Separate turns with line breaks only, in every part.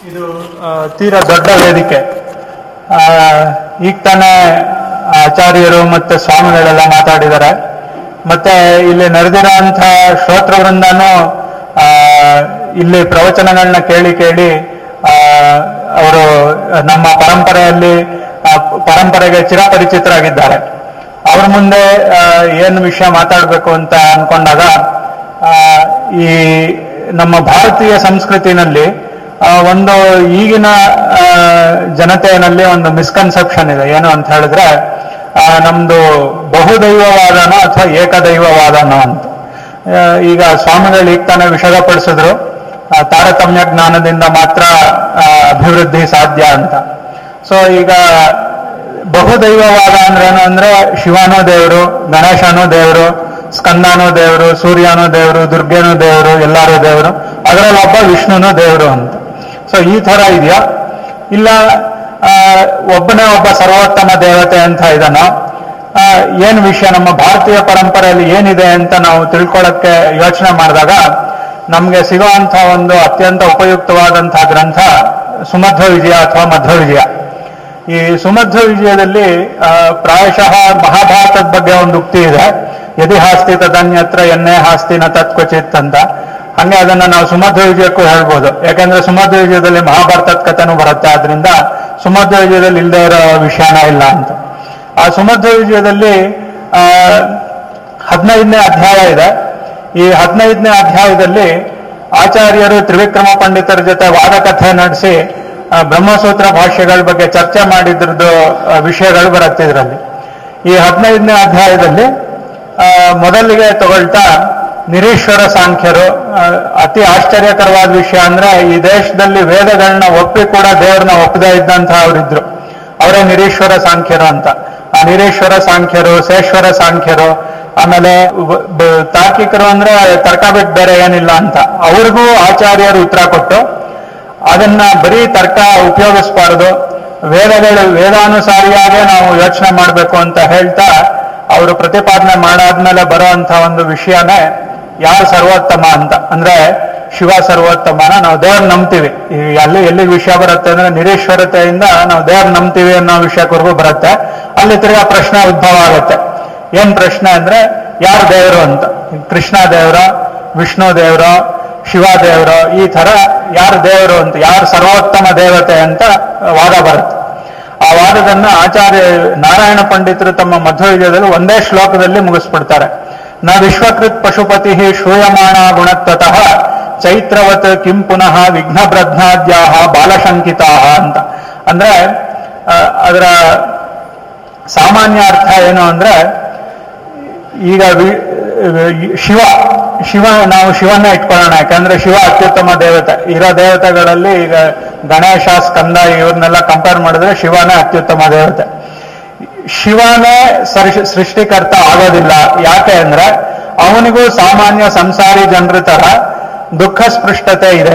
ಇದು ಆ, ತೀರಾ ದೊಡ್ಡ ವೇದಿಕೆ ಆ, ಈಗ ತಾನೇ ಆಚಾರ್ಯರು ಮತ್ತೆ ಸ್ವಾಮಿಗಳೆಲ್ಲ ಮಾತಾಡಿದ್ದಾರೆ ಮತ್ತೆ ಇಲ್ಲಿ ನೆರೆದಿರೋಂಥ ಶ್ರೋತೃವೃಂದನೂ ಆ, ಇಲ್ಲಿ ಪ್ರವಚನಗಳನ್ನ ಕೇಳಿ ಕೇಳಿ ಅವರು ನಮ್ಮ ಪರಂಪರೆಯಲ್ಲಿ ಆ, ಪರಂಪರೆಗೆ ಚಿರಪರಿಚಿತರಾಗಿದ್ದಾರೆ ಅವ್ರ ಮುಂದೆ ಆ, ಏನು ವಿಷಯ ಮಾತಾಡಬೇಕು ಅಂತ ಅನ್ಕೊಂಡಾಗ ಆ, ಈ ನಮ್ಮ ಭಾರತೀಯ ಸಂಸ್ಕೃತಿನಲ್ಲಿ ಆ, ಒಂದು ಈಗಿನ ಆ, ಜನತೆಯಲ್ಲಿ ಒಂದು ಮಿಸ್ಕನ್ಸೆಪ್ಷನ್ ಇದೆ ಏನು ಅಂತ ಹೇಳಿದ್ರೆ ಆ, ನಮ್ದು ಬಹುದೈವವಾದನ ಅಥವಾ ಏಕದೈವವಾದನ ಅಂತ ಆ, ಈಗ ಸ್ವಾಮಿಗಳು ಈಗ ತಾನೇ ವಿಷದಪಡಿಸಿದ್ರು ಆ, ತಾರತಮ್ಯ ಜ್ಞಾನದಿಂದ ಮಾತ್ರ ಆ, ಅಭಿವೃದ್ಧಿ ಸಾಧ್ಯ ಅಂತ ಸೊ ಈಗ ಬಹುದೈವವಾದ ಅಂದ್ರೆ ಏನು ಅಂದ್ರೆ ಶಿವನೂ ದೇವರು ಗಣೇಶನೂ ದೇವರು ಸ್ಕಂದನೂ ದೇವರು ಸೂರ್ಯನೂ ದೇವರು ದುರ್ಗೆನೂ ದೇವರು ಎಲ್ಲರೂ ದೇವರು ಅದರಲ್ಲಿ ಒಬ್ಬ ವಿಷ್ಣುನೂ ದೇವರು ಅಂತ ಸೊ ಈ ತರ ಇದೆಯಾ ಇಲ್ಲ ಆ, ಒಬ್ಬನೇ ಒಬ್ಬ ಸರ್ವೋತ್ತಮ ದೇವತೆ ಅಂತ ಇದನ್ನ ಆ, ಏನ್ ವಿಷಯ ನಮ್ಮ ಭಾರತೀಯ ಪರಂಪರೆಯಲ್ಲಿ ಏನಿದೆ ಅಂತ ನಾವು ತಿಳ್ಕೊಳ್ಳೋಕ್ಕೆ ಯೋಚನೆ ಮಾಡಿದಾಗ ನಮ್ಗೆ ಸಿಗುವಂತ ಒಂದು ಅತ್ಯಂತ ಉಪಯುಕ್ತವಾದಂತಹ ಗ್ರಂಥ ಸುಮಧ್ವ ವಿಜಯ ಅಥವಾ ಮಧ್ವ ವಿಜಯ ಈ ಸುಮಧ್ವ ವಿಜಯದಲ್ಲಿ ಆ, ಪ್ರಾಯಶಃ ಮಹಾಭಾರತದ ಬಗ್ಗೆ ಒಂದು ಉಕ್ತಿ ಇದೆ ಯದಿ ಹಾಸ್ತಿ ತದನ್ಯತ್ರ ಎನ್ನೇ ಹಾಸ್ತಿ ನ ತತ್ಕ್ವಚಿತ್ ಅಂತ ಹಂಗೆ ಅದನ್ನ ನಾವು ಸುಮಧ್ವ ವಿಜಯಕ್ಕೂ ಹೇಳ್ಬೋದು ಯಾಕಂದ್ರೆ ಸುಮಧ್ವ ವಿಜಯದಲ್ಲಿ ಮಹಾಭಾರತದ ಕಥೆನೂ ಬರುತ್ತೆ ಆದ್ರಿಂದ ಸುಮಧ್ವ ವಿಜಯದಲ್ಲಿ ಇಲ್ಲದೆ ಇರೋ ವಿಷಯನ ಇಲ್ಲ ಅಂತ ಆ ಸುಮಧ್ವ ವಿಜಯದಲ್ಲಿ ಆ ಹದಿನೈದನೇ ಅಧ್ಯಾಯ ಇದೆ ಈ ಹದಿನೈದನೇ ಅಧ್ಯಾಯದಲ್ಲಿ ಆಚಾರ್ಯರು ತ್ರಿವಿಕ್ರಮ ಪಂಡಿತರ ಜೊತೆ ವಾದಕಥೆ ನಡೆಸಿ ಆ, ಬ್ರಹ್ಮಸೂತ್ರ ಭಾಷ್ಯಗಳ ಬಗ್ಗೆ ಚರ್ಚೆ ಮಾಡಿದ್ರದ್ದು ಆ, ವಿಷಯಗಳು ಬರುತ್ತೆ ಇದರಲ್ಲಿ ಈ ಹದಿನೈದನೇ ಅಧ್ಯಾಯದಲ್ಲಿ ಆ, ಮೊದಲಿಗೆ ತಗೊಳ್ತಾ ನಿರೀಶ್ವರ ಸಾಂಖ್ಯರು ಆ, ಅತಿ ಆಶ್ಚರ್ಯಕರವಾದ ವಿಷಯ ಅಂದ್ರೆ ಈ ದೇಶದಲ್ಲಿ ವೇದಗಳನ್ನ ಒಪ್ಪಿ ಕೂಡ ದೇವರನ್ನ ಒಪ್ಪದೇ ಇದ್ದಂತಹ ಅವರಿದ್ರು ಅವರೇ ನಿರೀಶ್ವರ ಸಾಂಖ್ಯರು ಅಂತ ಆ ನಿರೀಶ್ವರ ಸಾಂಖ್ಯರು ಸೇಶ್ವರ ಸಾಂಖ್ಯರು ಆಮೇಲೆ ವ- ಬ- ತಾರ್ಕಿಕರು ಅಂದ್ರೆ ತರ್ಕ ಬಿಟ್ಟು ಬೇರೆ ಏನಿಲ್ಲ ಅಂತ ಅವ್ರಿಗೂ ಆಚಾರ್ಯರು ಉತ್ತರ ಕೊಟ್ಟು ಅದನ್ನ ಬರೀ ತರ್ಕ ಉಪಯೋಗಿಸಬಾರದು ವೇದಗಳು ವೇದಾನುಸಾರಿಯಾಗೇ ನಾವು ಯೋಚನೆ ಮಾಡಬೇಕು ಅಂತ ಹೇಳ್ತಾ ಅವರು ಪ್ರತಿಪಾದನೆ ಮಾಡಾದ್ಮೇಲೆ ಬರುವಂತ ಒಂದು ವಿಷಯನೇ ಯಾರು ಸರ್ವೋತ್ತಮ ಅಂತ ಅಂದ್ರೆ ಶಿವ ಸರ್ವೋತ್ತಮನ ನಾವು ದೇವ್ರ ನಂಬ್ತೀವಿ ಈ ಅಲ್ಲಿ ಎಲ್ಲಿಗೆ ವಿಷಯ ಬರುತ್ತೆ ಅಂದ್ರೆ ನಿರೀಶ್ವರತೆಯಿಂದ ನಾವು ದೇವ್ರ ನಂಬ್ತೀವಿ ಅನ್ನೋ ವಿಷಯಕ್ವರೆಗೂ ಬರುತ್ತೆ ಅಲ್ಲಿ ತಿರ್ಗಾ ಪ್ರಶ್ನೆ ಉದ್ಭವ ಆಗುತ್ತೆ ಏನ್ ಪ್ರಶ್ನೆ ಅಂದ್ರೆ ಯಾರು ದೇವರು ಅಂತ ಕೃಷ್ಣ ದೇವರ ವಿಷ್ಣು ದೇವರ ಶಿವ ದೇವರು ಈ ತರ ಯಾರು ದೇವರು ಅಂತ ಯಾರು ಸರ್ವೋತ್ತಮ ದೇವತೆ ಅಂತ ವಾದ ಬರುತ್ತೆ ಆ ವಾದದನ್ನ ಆಚಾರ್ಯ ನಾರಾಯಣ ಪಂಡಿತರು ತಮ್ಮ ಮಧ್ವವಿಜಯದಲ್ಲಿ ಒಂದೇ ಶ್ಲೋಕದಲ್ಲಿ ಮುಗಿಸ್ಬಿಡ್ತಾರೆ ನ ವಿಶ್ವಕೃತ್ ಪಶುಪತಿ ಶ್ರೂಯಮಾಣ ಗುಣತ್ವತಃ ಚೈತ್ರವತ್ ಕಿಂ ಪುನಃ ವಿಘ್ನಬ್ರಧ್ನಾದ್ಯಾಹ ಬಾಲಶಂಕಿತಾ ಅಂತ ಅಂದ್ರೆ ಆ, ಅದರ ಸಾಮಾನ್ಯ ಅರ್ಥ ಏನು ಅಂದ್ರೆ ಈಗ ವಿ- ಶಿವ ಶಿವ ನಾವು ಶಿವನ್ನ ಇಟ್ಕೊಳ್ಳೋಣ ಯಾಕಂದ್ರೆ ಶಿವ ಅತ್ಯುತ್ತಮ ದೇವತೆ ಇರೋ ದೇವತೆಗಳಲ್ಲಿ ಈಗ ಗಣೇಶ ಸ್ಕಂದ ಇವ್ರನ್ನೆಲ್ಲ ಕಂಪೇರ್ ಮಾಡಿದ್ರೆ ಶಿವನೇ ಅತ್ಯುತ್ತಮ ದೇವತೆ ಶಿವನೇ ಸೃಷ್- ಸೃಷ್ಟಿಕರ್ತ ಆಗೋದಿಲ್ಲ ಯಾಕೆ ಅಂದ್ರೆ ಅವನಿಗೂ ಸಾಮಾನ್ಯ ಸಂಸಾರಿ ಜನರ ತರ ದುಃಖ ಸ್ಪೃಷ್ಟತೆ ಇದೆ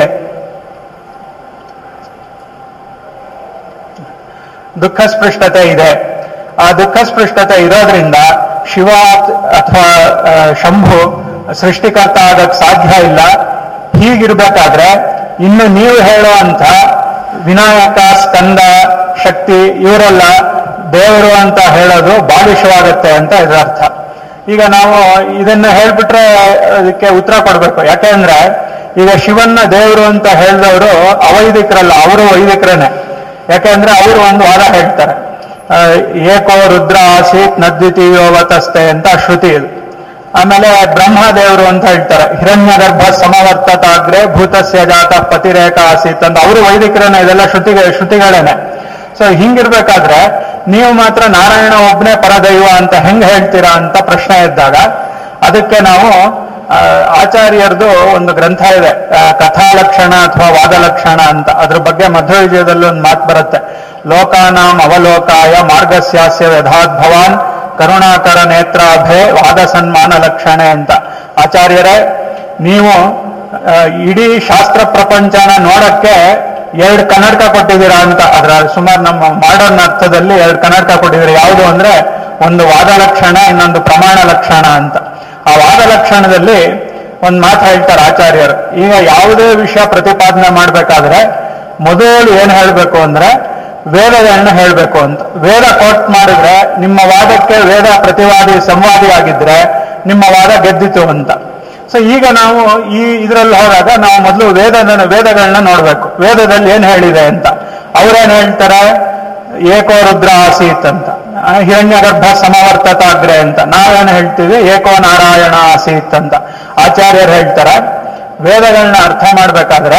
ದುಃಖ ಸ್ಪೃಷ್ಟತೆ ಇದೆ ಆ ದುಃಖ ಸ್ಪೃಷ್ಟತೆ ಇರೋದ್ರಿಂದ ಶಿವ ಅಥವಾ ಆ, ಶಂಭು ಸೃಷ್ಟಿಕರ್ತ ಆಗಕ್ ಸಾಧ್ಯ ಇಲ್ಲ ಹೀಗಿರ್ಬೇಕಾದ್ರೆ ಇನ್ನು ನೀವು ಹೇಳುವಂತ ವಿನಾಯಕ ಸ್ಕಂದ ಶಕ್ತಿ ಇವರೆಲ್ಲ ದೇವರು ಅಂತ ಹೇಳೋದು ಬಾಲಿಶವಾಗತ್ತೆ ಅಂತ ಇದರ ಅರ್ಥ ಈಗ ನಾವು ಇದನ್ನ ಹೇಳ್ಬಿಟ್ರೆ ಅದಕ್ಕೆ ಉತ್ತರ ಕೊಡ್ಬೇಕು ಯಾಕೆಂದ್ರೆ ಈಗ ಶಿವನ್ನ ದೇವರು ಅಂತ ಹೇಳಿದವರು ಅವೈದಿಕರಲ್ಲ ಅವರು ವೈದಿಕರೇನೆ ಯಾಕೆಂದ್ರೆ ಅವರು ಒಂದು ವಾದ ಹೇಳ್ತಾರೆ ಆ, ಏಕೋ ರುದ್ರ ಆಸೀತ್ ನದ್ವಿತೀಯೋವತಸ್ತೆ ಅಂತ ಶ್ರುತಿ ಇದು ಆಮೇಲೆ ಬ್ರಹ್ಮದೇವರು ಅಂತ ಹೇಳ್ತಾರೆ ಹಿರಣ್ಯ ಗರ್ಭ ಸಮವರ್ತತಾಗ್ರೆ ಭೂತಸ್ಯ ಜಾತ ಪತಿರೇಖ ಆಸೀತ್ ಅಂತ ಅವರು ವೈದಿಕರೇನೆ ಇದೆಲ್ಲ ಶ್ರುತಿಗೆ ಶ್ರುತಿಗಳೇನೆ ಸೊ ಹಿಂಗಿರ್ಬೇಕಾದ್ರೆ ನೀವು ಮಾತ್ರ ನಾರಾಯಣ ಒಬ್ಬನೇ ಪರದೈವ ಅಂತ ಹೆಂಗ್ ಹೇಳ್ತೀರಾ ಅಂತ ಪ್ರಶ್ನೆ ಇದ್ದಾಗ ಅದಕ್ಕೆ ನಾವು ಆ, ಆಚಾರ್ಯರದು ಒಂದು ಗ್ರಂಥ ಇದೆ ಆ, ಕಥಾಲಕ್ಷಣ ಅಥವಾ ವಾದಲಕ್ಷಣ ಅಂತ ಅದ್ರ ಬಗ್ಗೆ ಮಧ್ವ ವಿಜಯದಲ್ಲಿ ಒಂದು ಮಾತು ಬರುತ್ತೆ ಲೋಕಾನಾಂ ಅವಲೋಕಾಯ ಮಾರ್ಗಸ್ಯಾಸ್ಯ ವ್ಯಧಾತ್ ಭವಾನ್ ಕರುಣಾಕರ ನೇತ್ರಾಭೆ ವಾದ ಸನ್ಮಾನ ಲಕ್ಷಣೆ ಅಂತ ಆಚಾರ್ಯರೇ ನೀವು ಆ, ಇಡೀ ಶಾಸ್ತ್ರ ಪ್ರಪಂಚನ ನೋಡಕ್ಕೆ ಎರಡು ಕನ್ನಡಕ ಕೊಟ್ಟಿದ್ದೀರಾ ಅಂತ ಅದರ ಸುಮಾರು ನಮ್ಮ ಮಾಡರ್ನ್ ಅರ್ಥದಲ್ಲಿ ಎರಡು ಕನ್ನಡಕ ಕೊಟ್ಟಿದ್ದೀರಾ ಯಾವುದು ಅಂದ್ರೆ ಒಂದು ವಾದ ಲಕ್ಷಣ ಇನ್ನೊಂದು ಪ್ರಮಾಣ ಲಕ್ಷಣ ಅಂತ ಆ ವಾದ ಲಕ್ಷಣದಲ್ಲಿ ಒಂದು ಮಾತು ಹೇಳ್ತಾರೆ ಆಚಾರ್ಯರು ಈಗ ಯಾವುದೇ ವಿಷಯ ಪ್ರತಿಪಾದನೆ ಮಾಡಬೇಕಾದ್ರೆ ಮೊದಲು ಏನ್ ಹೇಳ್ಬೇಕು ಅಂದ್ರೆ ವೇದಗಳನ್ನ ಹೇಳ್ಬೇಕು ಅಂತ ವೇದ ಕೋಟ್ ಮಾಡಿದ್ರೆ ನಿಮ್ಮ ವಾದಕ್ಕೆ ವೇದ ಪ್ರತಿವಾದಿ ಸಂವಾದಿ ಆಗಿದ್ರೆ ನಿಮ್ಮ ವಾದ ಗೆದ್ದಿತು ಅಂತ ಸೊ ಈಗ ನಾವು ಈ ಇದರಲ್ಲಿ ಹೋದಾಗ ನಾವು ಮೊದಲು ವೇದ ವೇದಗಳನ್ನ ನೋಡ್ಬೇಕು ವೇದದಲ್ಲಿ ಏನ್ ಹೇಳಿದೆ ಅಂತ ಅವ್ರೇನ್ ಹೇಳ್ತಾರೆ ಏಕೋ ರುದ್ರ ಆಸೀತ್ ಅಂತ ಆ, ಹಿರಣ್ಯಗರ್ಭ ಸಮವರ್ತತಾಗ್ರೆ ಅಂತ ನಾವೇನು ಹೇಳ್ತೀವಿ ಏಕೋ ನಾರಾಯಣ ಆಸೀತ್ ಅಂತ ಆಚಾರ್ಯರು ಹೇಳ್ತಾರೆ ವೇದಗಳನ್ನ ಅರ್ಥ ಮಾಡ್ಬೇಕಾದ್ರೆ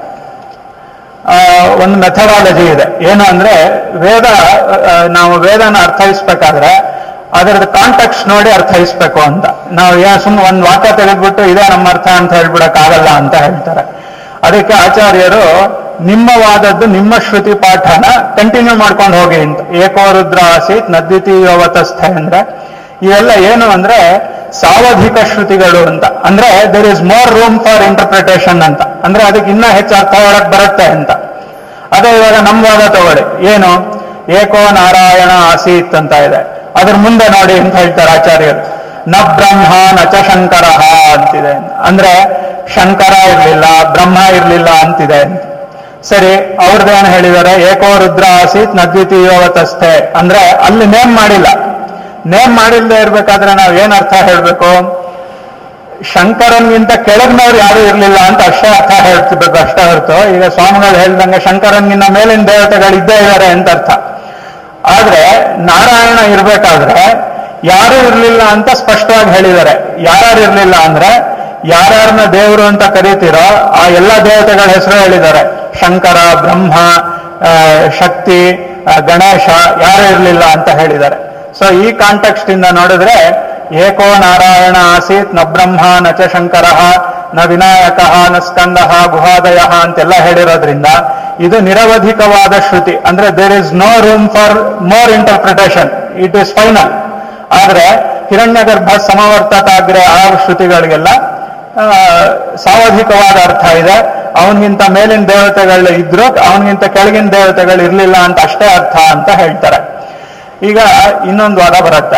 ಆ, ಒಂದು ಮೆಥಡಾಲಜಿ ಇದೆ ಏನು ಅಂದ್ರೆ ವೇದ ಆ, ನಾವು ವೇದನ ಅರ್ಥೈಸ್ಬೇಕಾದ್ರೆ ಅದರದ್ದು ಕಾಂಟೆಕ್ಸ್ಟ್ ನೋಡಿ ಅರ್ಥೈಸ್ಬೇಕು ಅಂತ ನಾವು ಏನ್ ಸುಮ್ಮನೆ ಒಂದು ವಾಕ್ಯ ತೆಗೆದ್ಬಿಟ್ಟು ಇದೇ ನಮ್ಮ ಅರ್ಥ ಅಂತ ಹೇಳ್ಬಿಡಕ್ಕಾಗಲ್ಲ ಅಂತ ಹೇಳ್ತಾರೆ ಅದಕ್ಕೆ ಆಚಾರ್ಯರು ನಿಮ್ಮ ವಾದದ್ದು ನಿಮ್ಮ ಶ್ರುತಿ ಪಾಠನ ಕಂಟಿನ್ಯೂ ಮಾಡ್ಕೊಂಡು ಹೋಗಿ ಅಂತ ಏಕೋ ರುದ್ರ ಆಸೀತ್ ನದ್ವಿತೀಯವತಸ್ಥೆ ಅಂದ್ರೆ ಇವೆಲ್ಲ ಏನು ಅಂದ್ರೆ ಸಾವಧಿಕ ಶ್ರುತಿಗಳು ಅಂತ ಅಂದ್ರೆ there is more room for interpretation ಅಂತ ಅಂದ್ರೆ ಅದಕ್ಕೆ ಇನ್ನೂ ಹೆಚ್ಚು ಅರ್ಥ ಒಳಗೆ ಬರುತ್ತೆ ಅಂತ ಅದೇ ಇವಾಗ ನಮ್ಮ ವಾದ ತಗೊಳ್ಳಿ ಏನು ಏಕೋ ನಾರಾಯಣ ಆಸೀತ್ ಅಂತ ಇದೆ ಅದ್ರ ಮುಂದೆ ನೋಡಿ ಅಂತ ಹೇಳ್ತಾರೆ ಆಚಾರ್ಯರು ನ ಬ್ರಹ್ಮ ನ ಚ ಶಂಕರ ಅಂತಿದೆ ಅಂದ್ರೆ ಶಂಕರ ಇರ್ಲಿಲ್ಲ ಬ್ರಹ್ಮ ಇರ್ಲಿಲ್ಲ ಅಂತಿದೆ ಅಂತ ಸರಿ ಅವ್ರದ್ದೇನು ಹೇಳಿದ್ದಾರೆ ಏಕೋ ರುದ್ರ ಆಸೀತ್ ನದ್ವಿತೀಯವತಸ್ಥೆ ಅಂದ್ರೆ ಅಲ್ಲಿ ನೇಮ್ ಮಾಡಿಲ್ಲ ನೇಮ್ ಮಾಡಿಲ್ಲದೆ ಇರ್ಬೇಕಾದ್ರೆ ನಾವು ಏನ್ ಅರ್ಥ ಹೇಳ್ಬೇಕು ಶಂಕರನ್ಗಿಂತ ಕೆಳಗಿನವ್ರು ಯಾರು ಇರ್ಲಿಲ್ಲ ಅಂತ ಅಷ್ಟೇ ಅರ್ಥ ಹೇಳ್ತಿರ್ಬೇಕು ಅಷ್ಟೇ ಹೊರತು ಈಗ ಸ್ವಾಮಿಗಳು ಹೇಳ್ದಂಗೆ ಶಂಕರನ್ಗಿನ್ನ ಮೇಲಿನ ದೇವತೆಗಳು ಇದ್ದೇ ಇದ್ದಾರೆ ಅಂತ ಅರ್ಥ ಆದ್ರೆ ನಾರಾಯಣ ಇರ್ಬೇಕಾದ್ರೆ ಯಾರು ಇರ್ಲಿಲ್ಲ ಅಂತ ಸ್ಪಷ್ಟವಾಗಿ ಹೇಳಿದ್ದಾರೆ ಯಾರ್ಯಾರು ಇರ್ಲಿಲ್ಲ ಅಂದ್ರೆ ಯಾರ್ಯಾರನ್ನ ದೇವರು ಅಂತ ಕರೀತಿರೋ ಆ ಎಲ್ಲ ದೇವತೆಗಳ ಹೆಸರು ಹೇಳಿದ್ದಾರೆ ಶಂಕರ ಬ್ರಹ್ಮ ಆ, ಶಕ್ತಿ ಆ, ಗಣೇಶ ಯಾರು ಇರ್ಲಿಲ್ಲ ಅಂತ ಹೇಳಿದ್ದಾರೆ ಸೊ ಈ ಕಾಂಟೆಕ್ಸ್ಟ್ ಇಂದ ನೋಡಿದ್ರೆ ಏಕೋ ನಾರಾಯಣ ಆಸೀತ್ ನ ಬ್ರಹ್ಮ ನ ಚ ಶಂಕರ ನ ವಿನಾಯಕ ನ ಸ್ಕಂದ ಗುಹಾದಯ ಅಂತೆಲ್ಲ ಹೇಳಿರೋದ್ರಿಂದ ಇದು ನಿರವಧಿಕವಾದ ಶ್ರುತಿ ಅಂದ್ರೆ there is no room for more interpretation it is final ಆದ್ರೆ ಹಿರಣ್ಯಗರ್ಭ ಸಮವರ್ತತಾಗ್ರೆ ಆ ಶ್ರುತಿಗಳಿಗೆಲ್ಲ ಆ, ಸಾವಧಿಕವಾದ ಅರ್ಥ ಇದೆ ಅವನಿಗಿಂತ ಮೇಲಿನ ದೇವತೆಗಳು ಇದ್ರು ಅವನಿಗಿಂತ ಕೆಳಗಿನ ದೇವತೆಗಳು ಇರ್ಲಿಲ್ಲ ಅಂತ ಅಷ್ಟೇ ಅರ್ಥ ಅಂತ ಹೇಳ್ತಾರೆ ಈಗ ಇನ್ನೊಂದು ವಾದ ಬರುತ್ತೆ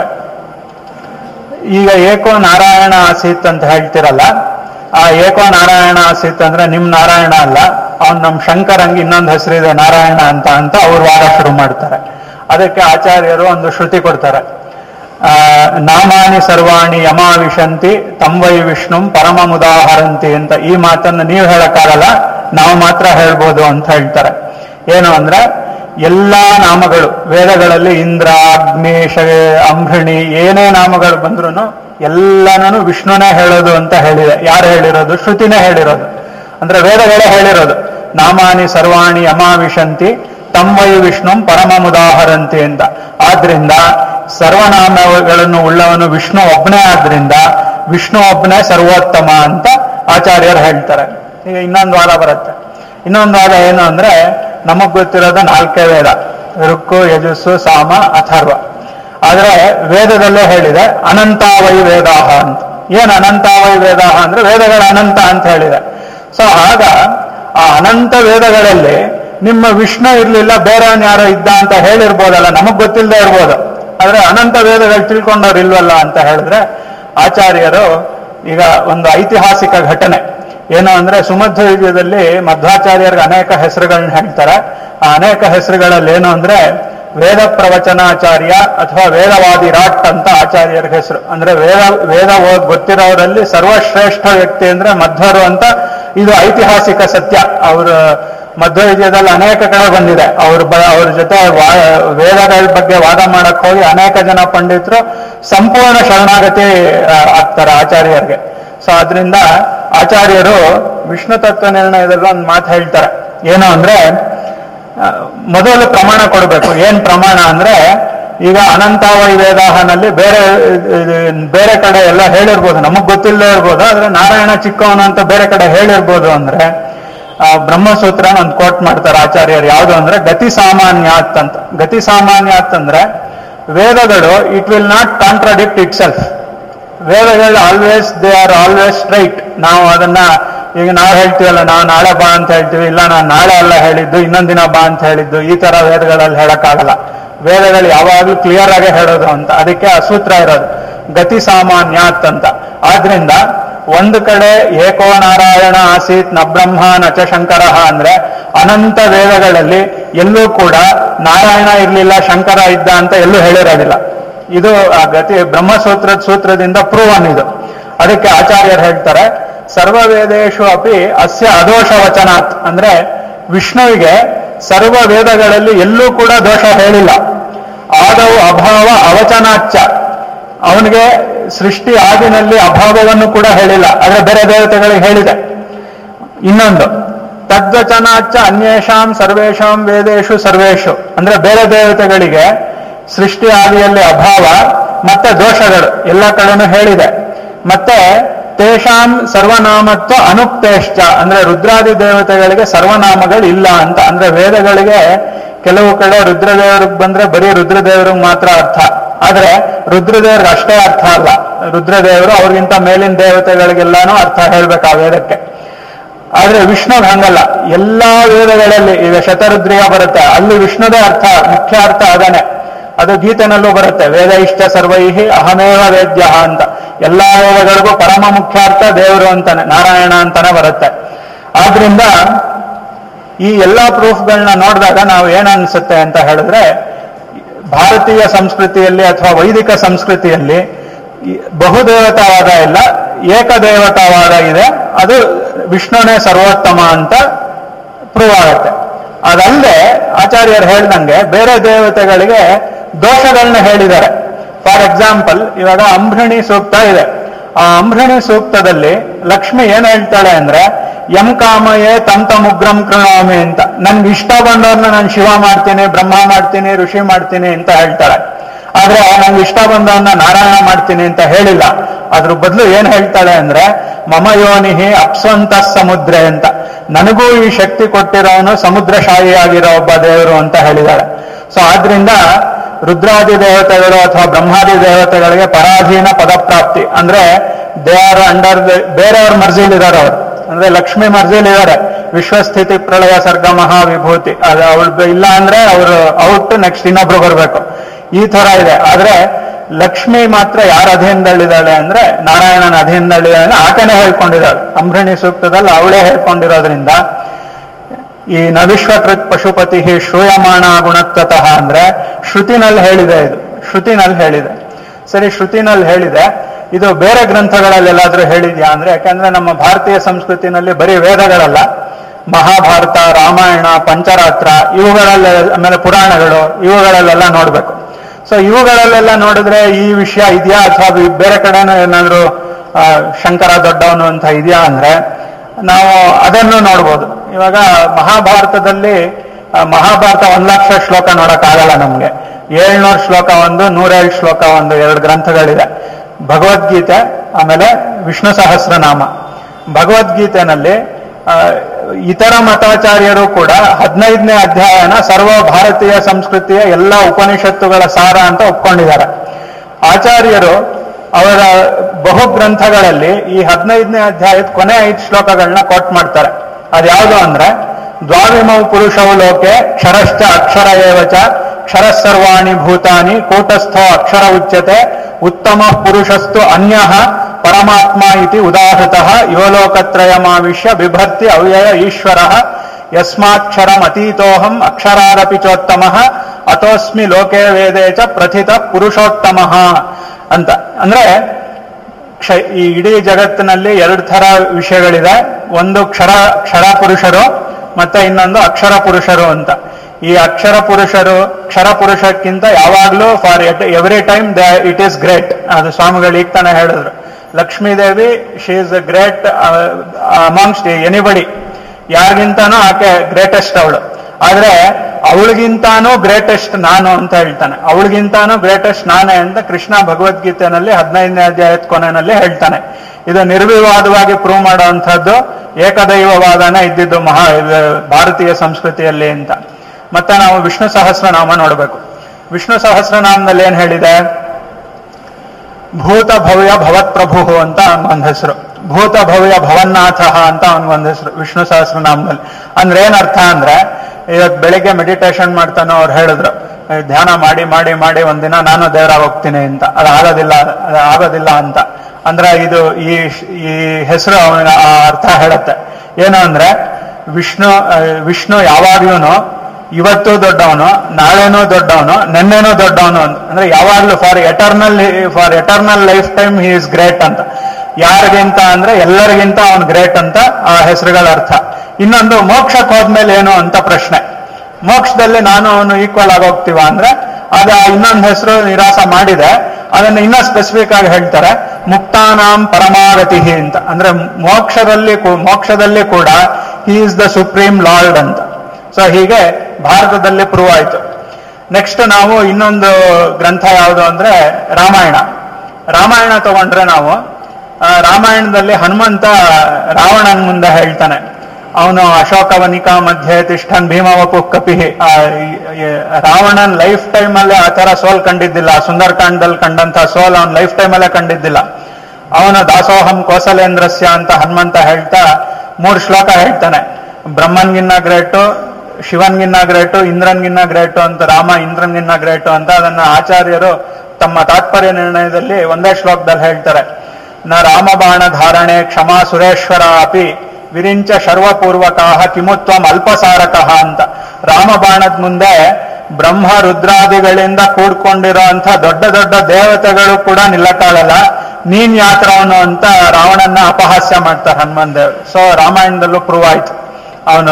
ಈಗ ಏಕೋ ನಾರಾಯಣ ಆಸೀತ್ ಅಂತ ಹೇಳ್ತಿರಲ್ಲ ಆ ಏಕೋ ನಾರಾಯಣ ಆಸೀತ್ ಅಂದ್ರೆ ನಿಮ್ ನಾರಾಯಣ ಅಲ್ಲ ಅವ್ನ್ ನಮ್ ಶಂಕರಂಗ್ ಇನ್ನೊಂದು ಹೆಸರಿದೆ ನಾರಾಯಣ ಅಂತ ಅಂತ ಅವ್ರು ವಾದ ಶುರು ಮಾಡ್ತಾರೆ ಅದಕ್ಕೆ ಆಚಾರ್ಯರು ಒಂದು ಶ್ರುತಿ ಕೊಡ್ತಾರೆ ಆ, ನಾಮಾನಿ ಸರ್ವಾಣಿ ಯಮಾವಿಶಂತಿ ತಂವೈ ವಿಷ್ಣುಂ ಪರಮಮುದಾಹರಂತಿ ಅಂತ ಈ ಮಾತನ್ನು ನೀವು ಹೇಳಕ್ಕಾಗಲ್ಲ ನಾವು ಮಾತ್ರ ಹೇಳ್ಬೋದು ಅಂತ ಹೇಳ್ತಾರೆ ಏನು ಅಂದ್ರೆ ಎಲ್ಲಾ ನಾಮಗಳು ವೇದಗಳಲ್ಲಿ ಇಂದ್ರ ಅಗ್ನಿ ಶ ಅಂಬೃಣಿ ಏನೇ ನಾಮಗಳು ಬಂದ್ರು ಎಲ್ಲನೂ ವಿಷ್ಣುನೇ ಹೇಳೋದು ಅಂತ ಹೇಳಿದೆ ಯಾರು ಹೇಳಿರೋದು ಶ್ರುತಿನೇ ಹೇಳಿರೋದು ಅಂದ್ರೆ ವೇದಗಳೇ ಹೇಳಿರೋದು ನಾಮಾನಿ ಸರ್ವಾಣಿ ಯಮಾವಿಶಂತಿ ತಮ್ಮೈ ವಿಷ್ಣುಂ ಪರಮಮುದಾಹರಂತಿ ಅಂತ ಆದ್ರಿಂದ ಸರ್ವನಾಮಗಳನ್ನು ಉಳ್ಳವನು ವಿಷ್ಣು ಒಬ್ಬನೇ ಆದ್ರಿಂದ ವಿಷ್ಣು ಒಬ್ಬನೇ ಸರ್ವೋತ್ತಮ ಅಂತ ಆಚಾರ್ಯರು ಹೇಳ್ತಾರೆ ಈಗ ಇನ್ನೊಂದು ವಾದ ಬರುತ್ತೆ ಇನ್ನೊಂದು ವಾದ ಏನು ಅಂದ್ರೆ ನಮಗ್ ಗೊತ್ತಿರೋದು ನಾಲ್ಕೇ ವೇದ ಋಕ್ಕು ಯಜಸ್ಸು ಸಾಮ ಅಥರ್ವ ಆದ್ರೆ ವೇದದಲ್ಲೇ ಹೇಳಿದೆ ಅನಂತಾವೈ ವೇದಾಹ ಅಂತ ಏನ್ ಅನಂತಾವೈ ವೇದಾಹ ಅಂದ್ರೆ ವೇದಗಳ ಅನಂತ ಅಂತ ಹೇಳಿದೆ ಸೊ ಆಗ ಆ ಅನಂತ ವೇದಗಳಲ್ಲಿ ನಿಮ್ಮ ವಿಷ್ಣು ಇರ್ಲಿಲ್ಲ ಬೇರೆ ಯಾರೋ ಇದ್ದ ಅಂತ ಹೇಳಿರ್ಬೋದಲ್ಲ ನಮಗ್ ಗೊತ್ತಿಲ್ಲದೆ ಇರ್ಬೋದು ಆದ್ರೆ ಅನಂತ ವೇದಗಳು ತಿಳ್ಕೊಂಡವ್ರು ಇಲ್ವಲ್ಲ ಅಂತ ಹೇಳಿದ್ರೆ ಆಚಾರ್ಯರು ಈಗ ಒಂದು ಐತಿಹಾಸಿಕ ಘಟನೆ ಏನು ಅಂದ್ರೆ ಸುಮಧ್ವ ಯುಗದಲ್ಲಿ ಮಧ್ವಾಚಾರ್ಯರಿಗೆ ಅನೇಕ ಹೆಸರುಗಳನ್ನ ಹೇಳ್ತಾರೆ ಆ ಅನೇಕ ಹೆಸರುಗಳಲ್ಲಿ ಏನು ಅಂದ್ರೆ ವೇದ ಪ್ರವಚನಾಚಾರ್ಯ ಅಥವಾ ವೇದವಾದಿ ರಾಟ್ ಅಂತ ಆಚಾರ್ಯರ ಹೆಸರು ಅಂದ್ರೆ ವೇದ ವೇದ ಓದ್ ಗೊತ್ತಿರೋರಲ್ಲಿ ಸರ್ವಶ್ರೇಷ್ಠ ವ್ಯಕ್ತಿ ಅಂದ್ರೆ ಮಧ್ವರು ಅಂತ ಇದು ಐತಿಹಾಸಿಕ ಸತ್ಯ ಅವರು ಮಧ್ವಯುಗದಲ್ಲಿ ಅನೇಕ ಕಡೆ ಬಂದಿದೆ ಅವ್ರ ಬ ಅವ್ರ ಜೊತೆ ವಾ- ವೇದಗಳ ಬಗ್ಗೆ ವಾದ ಮಾಡಕ್ ಹೋಗಿ ಅನೇಕ ಜನ ಪಂಡಿತರು ಸಂಪೂರ್ಣ ಶರಣಾಗತಿ ಆ, ಆಗ್ತಾರೆ ಆಚಾರ್ಯರಿಗೆ ಸೊ ಅದರಿಂದ ಆಚಾರ್ಯರು ವಿಷ್ಣು ತತ್ವ ನಿರ್ಣಯದಲ್ಲಿ ಒಂದು ಮಾತು ಹೇಳ್ತಾರೆ ಏನು ಅಂದ್ರೆ ಆ, ಮೊದಲು ಪ್ರಮಾಣ ಕೊಡಬೇಕು ಏನ್ ಪ್ರಮಾಣ ಅಂದ್ರೆ ಈಗ ಅನಂತಾವೈ ವೇದಾಹನಲ್ಲಿ ಬೇರೆ ಇದು ಬೇರೆ ಕಡೆ ಎಲ್ಲ ಹೇಳಿರ್ಬೋದು ನಮಗ್ ಗೊತ್ತಿಲ್ಲದೆ ಇರ್ಬೋದು ಆದ್ರೆ ನಾರಾಯಣ ಚಿಕ್ಕವನು ಅಂತ ಬೇರೆ ಕಡೆ ಹೇಳಿರ್ಬೋದು ಅಂದ್ರೆ ಆ, ಬ್ರಹ್ಮಸೂತ್ರ ಒಂದು ಕೋಟ್ ಮಾಡ್ತಾರೆ ಆಚಾರ್ಯರು ಯಾವುದು ಅಂದ್ರೆ ಗತಿ ಸಾಮಾನ್ಯಾತ್ ಅಂತ ಗತಿ ಸಾಮಾನ್ಯಾತ್ ಅಂದ್ರೆ ವೇದಗಳು it will not contradict itself ವೇದಗಳು always they are always straight ನಾವು ಅದನ್ನ ಈಗ ನಾವು ಹೇಳ್ತೀವಲ್ಲ ನಾವು ನಾಳೆ ಬಾ ಅಂತ ಹೇಳ್ತೀವಿ ಇಲ್ಲ ನಾನು ನಾಳೆ ಅಲ್ಲ ಹೇಳಿದ್ದು ಇನ್ನೊಂದ್ ದಿನ ಬಾ ಅಂತ ಹೇಳಿದ್ದು ಈ ತರ ವೇದಗಳಲ್ಲಿ ಹೇಳಕ್ಕಾಗಲ್ಲ ವೇದಗಳು ಯಾವಾಗಲೂ ಕ್ಲಿಯರ್ ಆಗಿ ಹೇಳೋದು ಅಂತ ಅದಕ್ಕೆ ಆ ಸೂತ್ರ ಇರೋದು ಗತಿ ಸಾಮಾನ್ಯಾತ್ ಅಂತ ಆದ್ರಿಂದ ಒಂದು ಕಡೆ ಏಕೋ ನಾರಾಯಣ ಆಸೀತ್ ನ ಬ್ರಹ್ಮ ನ ಚ ಶಂಕರ ಅಂದ್ರೆ ಅನಂತ ವೇದಗಳಲ್ಲಿ ಎಲ್ಲೂ ಕೂಡ ನಾರಾಯಣ ಇರಲಿಲ್ಲ ಶಂಕರ ಇದ್ದ ಅಂತ ಎಲ್ಲೂ ಹೇಳಿರೋದಿಲ್ಲ ಇದು ಆ ಗತಿ ಬ್ರಹ್ಮಸೂತ್ರದ ಸೂತ್ರದಿಂದ ಪ್ರೂವನ್ ಇದು ಅದಕ್ಕೆ ಆಚಾರ್ಯರು ಹೇಳ್ತಾರೆ ಸರ್ವ ವೇದೇಶು ಅಪಿ ಅಸ್ಯ ಅದೋಷ ವಚನಾತ್ ಅಂದ್ರೆ ವಿಷ್ಣುವಿಗೆ ಸರ್ವ ವೇದಗಳಲ್ಲಿ ಎಲ್ಲೂ ಕೂಡ ದೋಷ ಹೇಳಿಲ್ಲ ಆದವು ಅಭಾವ ಅವಚನಾಚ್ಚ ಅವನಿಗೆ ಸೃಷ್ಟಿ ಆದಿನಲ್ಲಿ ಅಭಾವವನ್ನು ಕೂಡ ಹೇಳಿಲ್ಲ ಆದ್ರೆ ಬೇರೆ ದೇವತೆಗಳಿಗೆ ಹೇಳಿದೆ ಇನ್ನೊಂದು ತದ್ವಚನಾಚ್ಚ ಅನ್ಯೇಷಾಂ ಸರ್ವೇಷಾಂ ವೇದೇಶು ಸರ್ವೇಶು ಅಂದ್ರೆ ಬೇರೆ ದೇವತೆಗಳಿಗೆ ಸೃಷ್ಟಿ ಆದಿಯಲ್ಲಿ ಅಭಾವ ಮತ್ತೆ ದೋಷಗಳು ಎಲ್ಲ ಕಡೆನೂ ಹೇಳಿದೆ ಮತ್ತೆ ತೇಷಾಂ ಸರ್ವನಾಮತ್ವ ಅನುಕ್ತೇಶ್ಚ ಅಂದ್ರೆ ರುದ್ರಾದಿ ದೇವತೆಗಳಿಗೆ ಸರ್ವನಾಮಗಳು ಇಲ್ಲ ಅಂತ ಅಂದ್ರೆ ವೇದಗಳಿಗೆ ಕೆಲವು ಕಡೆ ರುದ್ರದೇವರಿಗೆ ಬಂದ್ರೆ ಬರೀ ರುದ್ರದೇವರಿಗೆ ಮಾತ್ರ ಅರ್ಥ ಆದ್ರೆ ರುದ್ರದೇವರಿಗೆ ಅಷ್ಟೇ ಅರ್ಥ ಅಲ್ಲ ರುದ್ರದೇವರು ಅವ್ರಿಗಿಂತ ಮೇಲಿನ ದೇವತೆಗಳಿಗೆಲ್ಲಾನು ಅರ್ಥ ಹೇಳ್ಬೇಕು ಆ ವೇದಕ್ಕೆ ಆದ್ರೆ ವಿಷ್ಣುಗ್ ಹಂಗಲ್ಲ ಎಲ್ಲಾ ವೇದಗಳಲ್ಲಿ ಈಗ ಶತರುದ್ರಿಯ ಬರುತ್ತೆ ಅಲ್ಲಿ ವಿಷ್ಣುದೇ ಅರ್ಥ ಮುಖ್ಯ ಅರ್ಥ ಅದನೆ ಅದು ಗೀತೆನಲ್ಲೂ ಬರುತ್ತೆ ವೇದ ಇಷ್ಟ ಸರ್ವೈಹಿ ಅಹಮೇವ ವೇದ್ಯ ಅಂತ ಎಲ್ಲಾ ವೇದಗಳಿಗೂ ಪರಮ ಮುಖ್ಯಾರ್ಥ ದೇವರು ಅಂತಾನೆ ನಾರಾಯಣ ಅಂತಾನೆ ಬರುತ್ತೆ ಆದ್ರಿಂದ ಈ ಎಲ್ಲಾ ಪ್ರೂಫ್ಗಳನ್ನ ನೋಡಿದಾಗ ನಾವು ಏನ್ ಅನ್ಸುತ್ತೆ ಅಂತ ಹೇಳಿದ್ರೆ ಭಾರತೀಯ ಸಂಸ್ಕೃತಿಯಲ್ಲಿ ಅಥವಾ ವೈದಿಕ ಸಂಸ್ಕೃತಿಯಲ್ಲಿ ಈ ಬಹುದೇವತಾವಾದ ಇಲ್ಲ ಏಕದೇವತಾವಾದ ಇದೆ ಅದು ವಿಷ್ಣುನೇ ಸರ್ವೋತ್ತಮ ಅಂತ ಪ್ರೂವ್ ಆಗುತ್ತೆ ಅದಲ್ಲದೆ ಆಚಾರ್ಯರು ಹೇಳ್ದಂಗೆ ಬೇರೆ ದೇವತೆಗಳಿಗೆ ದೋಷಗಳನ್ನ ಹೇಳಿದ್ದಾರೆ ಫಾರ್ ಎಕ್ಸಾಂಪಲ್ ಇವಾಗ ಅಂಬ್ರಣಿ ಸೂಕ್ತ ಇದೆ ಆ ಅಂಬ್ರಣಿ ಸೂಕ್ತದಲ್ಲಿ ಲಕ್ಷ್ಮಿ ಏನ್ ಹೇಳ್ತಾಳೆ ಅಂದ್ರೆ ಯಂ ಕಾಮಯೇ ತಮ್ ತಮ್ ಉಗ್ರಂ ಕೃಣಾಮಿ ಅಂತ ನನ್ಗೆ ಇಷ್ಟ ಬಂದವ್ರನ್ನ ನಾನು ಶಿವ ಮಾಡ್ತೀನಿ ಬ್ರಹ್ಮ ಮಾಡ್ತೀನಿ ಋಷಿ ಮಾಡ್ತೀನಿ ಅಂತ ಹೇಳ್ತಾಳೆ ಆದ್ರೆ ನಂಗೆ ಇಷ್ಟ ಬಂದವನ್ನ ನಾರಾಯಣ ಮಾಡ್ತೀನಿ ಅಂತ ಹೇಳಿಲ್ಲ ಅದ್ರ ಬದಲು ಏನ್ ಹೇಳ್ತಾಳೆ ಅಂದ್ರೆ ಮಮ ಯೋನಿಹಿ ಅಪ್ಸ್ವಂತ ಸಮುದ್ರೆ ಅಂತ ನನಗೂ ಈ ಶಕ್ತಿ ಕೊಟ್ಟಿರೋನು ಸಮುದ್ರಶಾಹಿಯಾಗಿರೋ ಒಬ್ಬ ದೇವರು ಅಂತ ಹೇಳಿದಾಳೆ ಸೊ ಆದ್ರಿಂದ ರುದ್ರಾದಿ ದೇವತೆಗಳು ಅಥವಾ ಬ್ರಹ್ಮಾದಿ ದೇವತೆಗಳಿಗೆ ಪರಾಧೀನ ಪದಪ್ರಾಪ್ತಿ ಅಂದ್ರೆ ದೇ ಆರ್ ಅಂಡರ್ ಬೇರೆಯವ್ರ ಮರ್ಜಿಲಿದ್ದಾರೆ ಅವರು ಅಂದ್ರೆ ಲಕ್ಷ್ಮಿ ಮರ್ಜಿಲಿದ್ದಾರೆ ವಿಶ್ವಸ್ಥಿತಿ ಪ್ರಳಯ ಸರ್ಗ ಮಹಾವಿಭೂತಿ ಅದು ಅವಳು ಇಲ್ಲ ಅಂದ್ರೆ ಅವರು ಔಟ್ ನೆಕ್ಸ್ಟ್ ಇನ್ನೊಬ್ರು ಬರ್ಬೇಕು ಈ ತರ ಇದೆ ಆದ್ರೆ ಲಕ್ಷ್ಮಿ ಮಾತ್ರ ಯಾರ ಅಧೀನದಲ್ಲಿದ್ದಾಳೆ ಅಂದ್ರೆ ನಾರಾಯಣನ ಅಧೀನದಲ್ಲಿದ್ದಾಳೆ ಅಂದ್ರೆ ಆಕೆನೇ ಹೇಳ್ಕೊಂಡಿದ್ದಾಳೆ ಅಂಬ್ರಣಿ ಸೂಕ್ತದಲ್ಲಿ ಅವಳೇ ಹೇಳ್ಕೊಂಡಿರೋದ್ರಿಂದ ಈ ನವಿಶ್ವಕೃತ್ ಪಶುಪತಿ ಶ್ರೂಯಮಾಣ ಗುಣತ್ವತಃ ಅಂದ್ರೆ ಶ್ರುತಿನಲ್ಲಿ ಹೇಳಿದೆ ಇದು ಶ್ರುತಿನಲ್ಲಿ ಹೇಳಿದೆ ಸರಿ ಶ್ರುತಿನಲ್ಲಿ ಹೇಳಿದೆ ಇದು ಬೇರೆ ಗ್ರಂಥಗಳಲ್ಲಿ ಎಲ್ಲಾದ್ರೂ ಹೇಳಿದ್ಯಾ ಅಂದ್ರೆ ಯಾಕಂದ್ರೆ ನಮ್ಮ ಭಾರತೀಯ ಸಂಸ್ಕೃತಿನಲ್ಲಿ ಬರೀ ವೇದಗಳಲ್ಲ ಮಹಾಭಾರತ ರಾಮಾಯಣ ಪಂಚರಾತ್ರ ಇವುಗಳಲ್ಲಿ ಆಮೇಲೆ ಪುರಾಣಗಳು ಇವುಗಳಲ್ಲೆಲ್ಲ ನೋಡ್ಬೇಕು ಸೊ ಇವುಗಳಲ್ಲೆಲ್ಲ ನೋಡಿದ್ರೆ ಈ ವಿಷಯ ಇದೆಯಾ ಅಥವಾ ಬೇರೆ ಕಡೆನೂ ಏನಾದ್ರು ಆ, ಶಂಕರ ದೊಡ್ಡವನು ಅಂತ ಇದೆಯಾ ಅಂದ್ರೆ ನಾವು ಅದನ್ನು ನೋಡ್ಬೋದು ಇವಾಗ ಮಹಾಭಾರತದಲ್ಲಿ ಆ, ಮಹಾಭಾರತ ಒಂದ್ ಲಕ್ಷ ಶ್ಲೋಕ ನೋಡಕ್ಕಾಗಲ್ಲ ನಮ್ಗೆ ಏಳ್ನೂರು ಶ್ಲೋಕ ಒಂದು ನೂರೇಳು ಶ್ಲೋಕ ಒಂದು ಎರಡು ಗ್ರಂಥಗಳಿದೆ ಭಗವದ್ಗೀತೆ ಆಮೇಲೆ ವಿಷ್ಣು ಸಹಸ್ರನಾಮ ಭಗವದ್ಗೀತೆನಲ್ಲಿ ಆ, ಇತರ ಮತಾಚಾರ್ಯರು ಕೂಡ ಹದಿನೈದನೇ ಅಧ್ಯಾಯನ ಸರ್ವ ಭಾರತೀಯ ಸಂಸ್ಕೃತಿಯ ಎಲ್ಲ ಉಪನಿಷತ್ತುಗಳ ಸಾರ ಅಂತ ಒಪ್ಕೊಂಡಿದ್ದಾರೆ ಆಚಾರ್ಯರು ಅವರ ಬಹು ಗ್ರಂಥಗಳಲ್ಲಿ ಈ ಹದಿನೈದನೇ ಅಧ್ಯಾಯದ ಕೊನೆ ಐದು ಶ್ಲೋಕಗಳನ್ನ ಕೋಟ್ ಮಾಡ್ತಾರೆ ಅದ್ಯಾವುದು ಅಂದ್ರೆ ದ್ವಾವಿಮೌ ಪುರುಷವು ಲೋಕೆ ಕ್ಷರಶ್ಚ ಅಕ್ಷರ ಏವಚ ಕ್ಷರ ಸರ್ವಾಣಿ ಭೂತಾನಿ ಕೂಟಸ್ಥೋ ಅಕ್ಷರ ಉಚ್ಯತೆ ಉತ್ತಮ ಪುರುಷಸ್ತು ಅನ್ಯ ಪರಮಾತ್ಮ ಇತಿ ಉದಾಹೃತಃ ಯೋಲೋಕತ್ರಯಮಾವಿಶ್ಯ ಬಿಭರ್ತಿ ಅವ್ಯಯ ಈಶ್ವರ ಯಸ್ಮಾಕ್ಷರಂ ಅತೀತೋಹಂ ಅಕ್ಷರಾರಪಿ ಚೋತ್ತಮ ಅತೋಸ್ಮಿ ಲೋಕೆ ವೇದೇ ಚ ಪ್ರಥಿತ ಪುರುಷೋತ್ತಮ ಅಂತ ಅಂದ್ರೆ ಕ್ಷ ಈ ಇಡೀ ಜಗತ್ತಿನಲ್ಲಿ ಎರಡು ತರ ವಿಷಯಗಳಿದೆ ಒಂದು ಕ್ಷರ ಕ್ಷರ ಪುರುಷರು ಮತ್ತೆ ಇನ್ನೊಂದು ಅಕ್ಷರ ಪುರುಷರು ಅಂತ ಈ ಅಕ್ಷರ ಪುರುಷರು ಕ್ಷರ ಪುರುಷಕ್ಕಿಂತ ಯಾವಾಗ್ಲೂ for every time it is great ಅದು ಸ್ವಾಮಿಗಳು ಈಗ ತಾನೇ ಹೇಳಿದ್ರು Lakshmi Devi she is great amongst anybody ಯಾರಿಗಿಂತಾನೂ ಆಕೆ ಗ್ರೇಟೆಸ್ಟ್ ಅವಳು ಆದ್ರೆ ಅವಳಿಗಿಂತಾನೂ ಗ್ರೇಟೆಸ್ಟ್ ನಾನು ಅಂತ ಹೇಳ್ತಾನೆ ಅವಳಿಗಿಂತಾನೂ ಗ್ರೇಟೆಸ್ಟ್ ನಾನೇ ಅಂತ ಕೃಷ್ಣ ಭಗವದ್ಗೀತೆನಲ್ಲಿ ಹದಿನೈದನೇ ಅಧ್ಯಾಯದ ಕೊನೆಯಲ್ಲಿ ಹೇಳ್ತಾನೆ ಇದು ನಿರ್ವಿವಾದವಾಗಿ ಪ್ರೂವ್ ಮಾಡುವಂಥದ್ದು ಏಕದೈವವಾದನೆ ಇದ್ದಿದ್ದು ಮಹಾ ಇದು ಭಾರತೀಯ ಸಂಸ್ಕೃತಿಯಲ್ಲಿ ಅಂತ ಮತ್ತೆ ನಾವು ವಿಷ್ಣು ಸಹಸ್ರನಾಮ ನೋಡಬೇಕು ವಿಷ್ಣು ಸಹಸ್ರನಾಮದಲ್ಲಿ ಏನ್ ಹೇಳಿದೆ ಭೂತ ಭವ್ಯ ಭವತ್ಪ್ರಭು ಅಂತ ಅವನಿಗೊಂದು ಹೆಸರು ಭೂತ ಭವ್ಯ ಭವನ್ನಾಥ ಅಂತ ಅವನಿಗೊಂದು ಹೆಸರು ವಿಷ್ಣು ಸಹಸ್ರನಾಮದಲ್ಲಿ ಅಂದ್ರೆ ಏನ್ ಅರ್ಥ ಅಂದ್ರೆ ಇವತ್ತು ಬೆಳಿಗ್ಗೆ ಮೆಡಿಟೇಷನ್ ಮಾಡ್ತಾನೋ ಅವ್ರು ಹೇಳಿದ್ರು "ಏ, ಧ್ಯಾನ ಮಾಡಿ ಮಾಡಿ ಮಾಡಿ ಒಂದಿನ ನಾನು ದೇವರ ಹೋಗ್ತೀನಿ ಅಂತ ಅದು ಆಗೋದಿಲ್ಲ ಅದು ಆಗೋದಿಲ್ಲ ಅಂತ ಅಂದ್ರೆ ಇದು ಈ ಈ ಹೆಸರು ಅವನ ಆ ಅರ್ಥ ಹೇಳುತ್ತೆ ಏನು ಅಂದ್ರೆ ವಿಷ್ಣು ಆ, ವಿಷ್ಣು ಯಾವಾಗ್ಲೂ ಇವತ್ತು ದೊಡ್ಡವನು ನಾಳೆನೂ ದೊಡ್ಡವನು ನೆನ್ನೆನೂ ದೊಡ್ಡವನು ಅಂತ ಅಂದ್ರೆ ಯಾವಾಗ್ಲೂ for eternal for eternal life time he is great ಅಂತ ಯಾರಿಗಿಂತ ಅಂದ್ರೆ ಎಲ್ಲರಿಗಿಂತ ಅವನು ಗ್ರೇಟ್ ಅಂತ ಆ ಹೆಸರುಗಳ ಅರ್ಥ ಇನ್ನೊಂದು ಮೋಕ್ಷಕ್ಕೆ ಹೋದ್ಮೇಲೆ ಏನು ಅಂತ ಪ್ರಶ್ನೆ ಮೋಕ್ಷದಲ್ಲಿ ನಾನು ಅವನು ಈಕ್ವಲ್ ಆಗೋಗ್ತೀವ ಅಂದ್ರೆ ಅದ ಇನ್ನೊಂದು ಹೆಸರು ನಿರಾಸ ಮಾಡಿದೆ ಅದನ್ನ ಇನ್ನೂ ಸ್ಪೆಸಿಫಿಕ್ ಆಗಿ ಹೇಳ್ತಾರೆ ಮುಕ್ತಾನಾಂ ಪರಮಾಗತಿ ಅಂತ ಅಂದ್ರೆ ಮೋಕ್ಷದಲ್ಲಿ ಕೂ- ಮೋಕ್ಷದಲ್ಲಿ ಕೂಡ he is the supreme lord ಅಂತ ಸೊ ಹೀಗೆ ಭಾರತದಲ್ಲಿ ಪ್ರೂವ್ ಆಯ್ತು ನೆಕ್ಸ್ಟ್ ನಾವು ಇನ್ನೊಂದು ಗ್ರಂಥ ಯಾವುದು ಅಂದ್ರೆ ರಾಮಾಯಣ ರಾಮಾಯಣ ತಗೊಂಡ್ರೆ ನಾವು ಆ, ರಾಮಾಯಣದಲ್ಲಿ ಹನುಮಂತ ರಾವಣನ ಮುಂದೆ ಹೇಳ್ತಾನೆ ಅವನು ಅಶೋಕವನಿಕಾ ಮಧ್ಯೆ ತಿಷ್ಠನ್ ಭೀಮವಪು ಕಪಿ ಆ, ಈ- ಈ ರಾವಣನ್ ಲೈಫ್ ಟೈಮ್ ಅಲ್ಲಿ ಆ ತರ ಸೋಲ್ ಕಂಡಿದ್ದಿಲ್ಲ ಸುಂದರಕಾಂಡದಲ್ಲಿ ಕಂಡಂತ ಸೋಲ್ ಅವನ್ ಲೈಫ್ ಟೈಮ್ ಅಲ್ಲೇ ಕಂಡಿದ್ದಿಲ್ಲ ಅವನು ದಾಸೋಹಂ ಕೌಸಲೇಂದ್ರಸ್ಯ ಅಂತ ಹನುಮಂತ ಹೇಳ್ತಾ ಮೂರು ಶ್ಲೋಕ ಹೇಳ್ತಾನೆ ಬ್ರಹ್ಮನ್ಗಿನ್ನ ಗ್ರೇಟು ಶಿವನ್ಗಿನ್ನ ಗ್ರೇಟು ಇಂದ್ರನ್ಗಿನ್ನ ಗ್ರೇಟು ಅಂತ ರಾಮ ಇಂದ್ರನ್ಗಿನ್ನ ಗ್ರೇಟು ಅಂತ ಅದನ್ನ ಆಚಾರ್ಯರು ತಮ್ಮ ತಾತ್ಪರ್ಯ ನಿರ್ಣಯದಲ್ಲಿ ಒಂದೇ ಶ್ಲೋಕದಲ್ಲಿ ಹೇಳ್ತಾರೆ ನ ರಾಮಬಾಣ ಧಾರಣೆ ಕ್ಷಮಾ ಸುರೇಶ್ವರ ಅಪಿ ವಿರಿಂಚ ಸರ್ವಪೂರ್ವಕಃ ಕಿಮುತ್ವಂ ಅಲ್ಪಸಾರಕಃ ಅಂತ ರಾಮಬಾಣದ ಮುಂದೆ ಬ್ರಹ್ಮ ರುದ್ರಾದಿಗಳಿಂದ ಕೂಡ್ಕೊಂಡಿರೋ ಅಂತ ದೊಡ್ಡ ದೊಡ್ಡ ದೇವತೆಗಳು ಕೂಡ ನಿಲ್ಲಕ್ಕಾಗಲ್ಲ ನೀನ್ ಯಾತ್ರವನು ಅಂತ ರಾವಣನ್ನ ಅಪಹಾಸ್ಯ ಮಾಡ್ತಾರೆ ಹನುಮಾನ್ ದೇವರು ಸೊ ರಾಮಾಯಣದಲ್ಲೂ ಪ್ರೂವ್ ಆಯ್ತು ಅವನು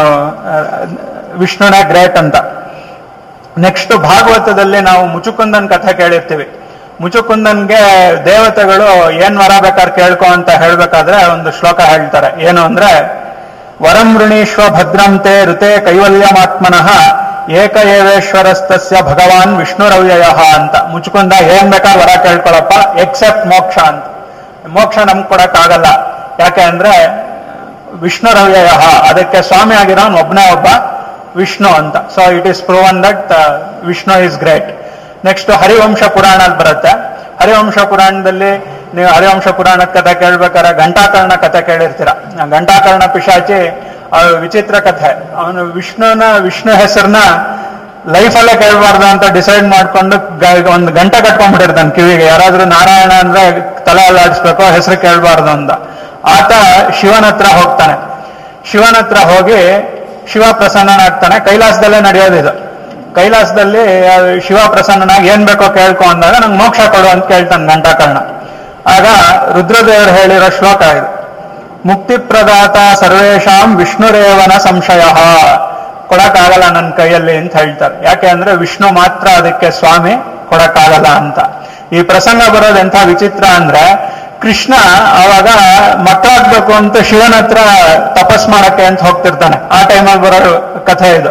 ವಿಷ್ಣುನೇ ಗ್ರೇಟ್ ಅಂತ ನೆಕ್ಸ್ಟ್ ಭಾಗವತದಲ್ಲಿ ನಾವು ಮುಚುಕುಂದನ್ ಕಥೆ ಕೇಳಿರ್ತೀವಿ ಮುಚುಕುಂದನ್ಗೆ ದೇವತೆಗಳು ಏನ್ ವರ ಬೇಕಾದ್ರೆ ಕೇಳ್ಕೊ ಅಂತ ಹೇಳ್ಬೇಕಾದ್ರೆ ಒಂದು ಶ್ಲೋಕ ಹೇಳ್ತಾರೆ ಏನು ಅಂದ್ರೆ ವರಂ ವೃಣೀಶ್ವ ಭದ್ರಂತೆ ಋತೆ ಕೈವಲ್ಯಮಾತ್ಮನಃ ಏಕ ಏವೇಶ್ವರಸ್ತಸ್ಯ ಭಗವಾನ್ ವಿಷ್ಣುರವ್ಯಯ ಅಂತ ಮುಚುಕುಂದ ಏನ್ ಬೇಕಾದ್ರೆ ವರ ಕೇಳ್ಕೊಳಪ್ಪ ಎಕ್ಸೆಪ್ಟ್ ಮೋಕ್ಷ ಅಂತ ಮೋಕ್ಷ ನಮ್ಗೆ ಕೊಡಕ್ಕಾಗಲ್ಲ ಯಾಕೆ ಅಂದ್ರೆ ವಿಷ್ಣುರವ್ಯಯ ಅದಕ್ಕೆ ಸ್ವಾಮಿ ಆಗಿರೋನ್ ಒಬ್ಬನೇ ಒಬ್ಬ ವಿಷ್ಣು ಅಂತ so it is proven that Vishnu is great next Harivamsha Purana ಬರುತ್ತೆ ಹರಿವಂಶ ಪುರಾಣದಲ್ಲಿ ನೀವು ಹರಿವಂಶ ಪುರಾಣದ ಕಥೆ ಕೇಳ್ಬೇಕಾದ್ರೆ ಘಂಟಾಕರ್ಣ ಕಥೆ ಕೇಳಿರ್ತೀರ ಆ ಘಂಟಾಕರ್ಣ ಪಿಶಾಚಿ ಆ ವಿಚಿತ್ರ ಕಥೆ ಅವನು ವಿಷ್ಣುನ ವಿಷ್ಣು ಹೆಸರನ್ನ ಲೈಫಲ್ಲೇ ಕೇಳಬಾರ್ದು ಅಂತ ಡಿಸೈಡ್ ಮಾಡ್ಕೊಂಡು ಗ- ಒಂದು ಗಂಟೆ ಕಟ್ಕೊಂಡ್ಬಿಟ್ಟಿರ್ತಾನೆ ಕಿವಿಗೆ ಯಾರಾದ್ರೂ ನಾರಾಯಣ ಅಂದ್ರೆ ತಲೆ ಅಲ್ಲಾಡಿಸ್ಬೇಕು ಹೆಸರು ಕೇಳಬಾರ್ದು ಅಂತ ಆತ ಶಿವನ ಹತ್ರ ಹೋಗ್ತಾನೆ ಶಿವನ ಹತ್ರ ಹೋಗಿ ಶಿವ ಪ್ರಸನ್ನನಾಗ್ತಾನೆ ಕೈಲಾಸದಲ್ಲೇ ನಡೆಯೋದಿದು ಕೈಲಾಸದಲ್ಲಿ ಆ, ಶಿವ ಪ್ರಸನ್ನನಾಗಿ ಏನ್ ಬೇಕೋ ಕೇಳ್ಕೊ ಅಂದಾಗ ನಂಗೆ ಮೋಕ್ಷ ಕೊಡು ಅಂತ ಕೇಳ್ತಾನೆ ಗಂಟಾಕರ್ಣ ಆಗ ರುದ್ರದೇವರು ಹೇಳಿರೋ ಶ್ಲೋಕ ಇದು ಮುಕ್ತಿಪ್ರದಾತ ಸರ್ವೇಶಾಂ ವಿಷ್ಣುರೇವನ ಸಂಶಯ ಕೊಡಕ್ಕಾಗಲ್ಲ ನನ್ನ ಕೈಯಲ್ಲಿ ಅಂತ ಹೇಳ್ತಾರೆ ಯಾಕೆ ಅಂದ್ರೆ ವಿಷ್ಣು ಮಾತ್ರ ಅದಕ್ಕೆ ಸ್ವಾಮಿ ಕೊಡಕ್ಕಾಗಲ್ಲ ಅಂತ ಈ ಪ್ರಸಂಗ ಬರೋದು ಎಂಥ ವಿಚಿತ್ರ ಅಂದ್ರೆ ಕೃಷ್ಣ ಅವಾಗ ಮಕ್ಕಳಾಗ್ಬೇಕು ಅಂತ ಶಿವನ ಹತ್ರ ತಪಸ್ ಮಾಡಕ್ಕೆ ಅಂತ ಹೋಗ್ತಿರ್ತಾನೆ ಆ ಟೈಮಲ್ಲಿ ಬರೋ ಕಥೆ ಇದು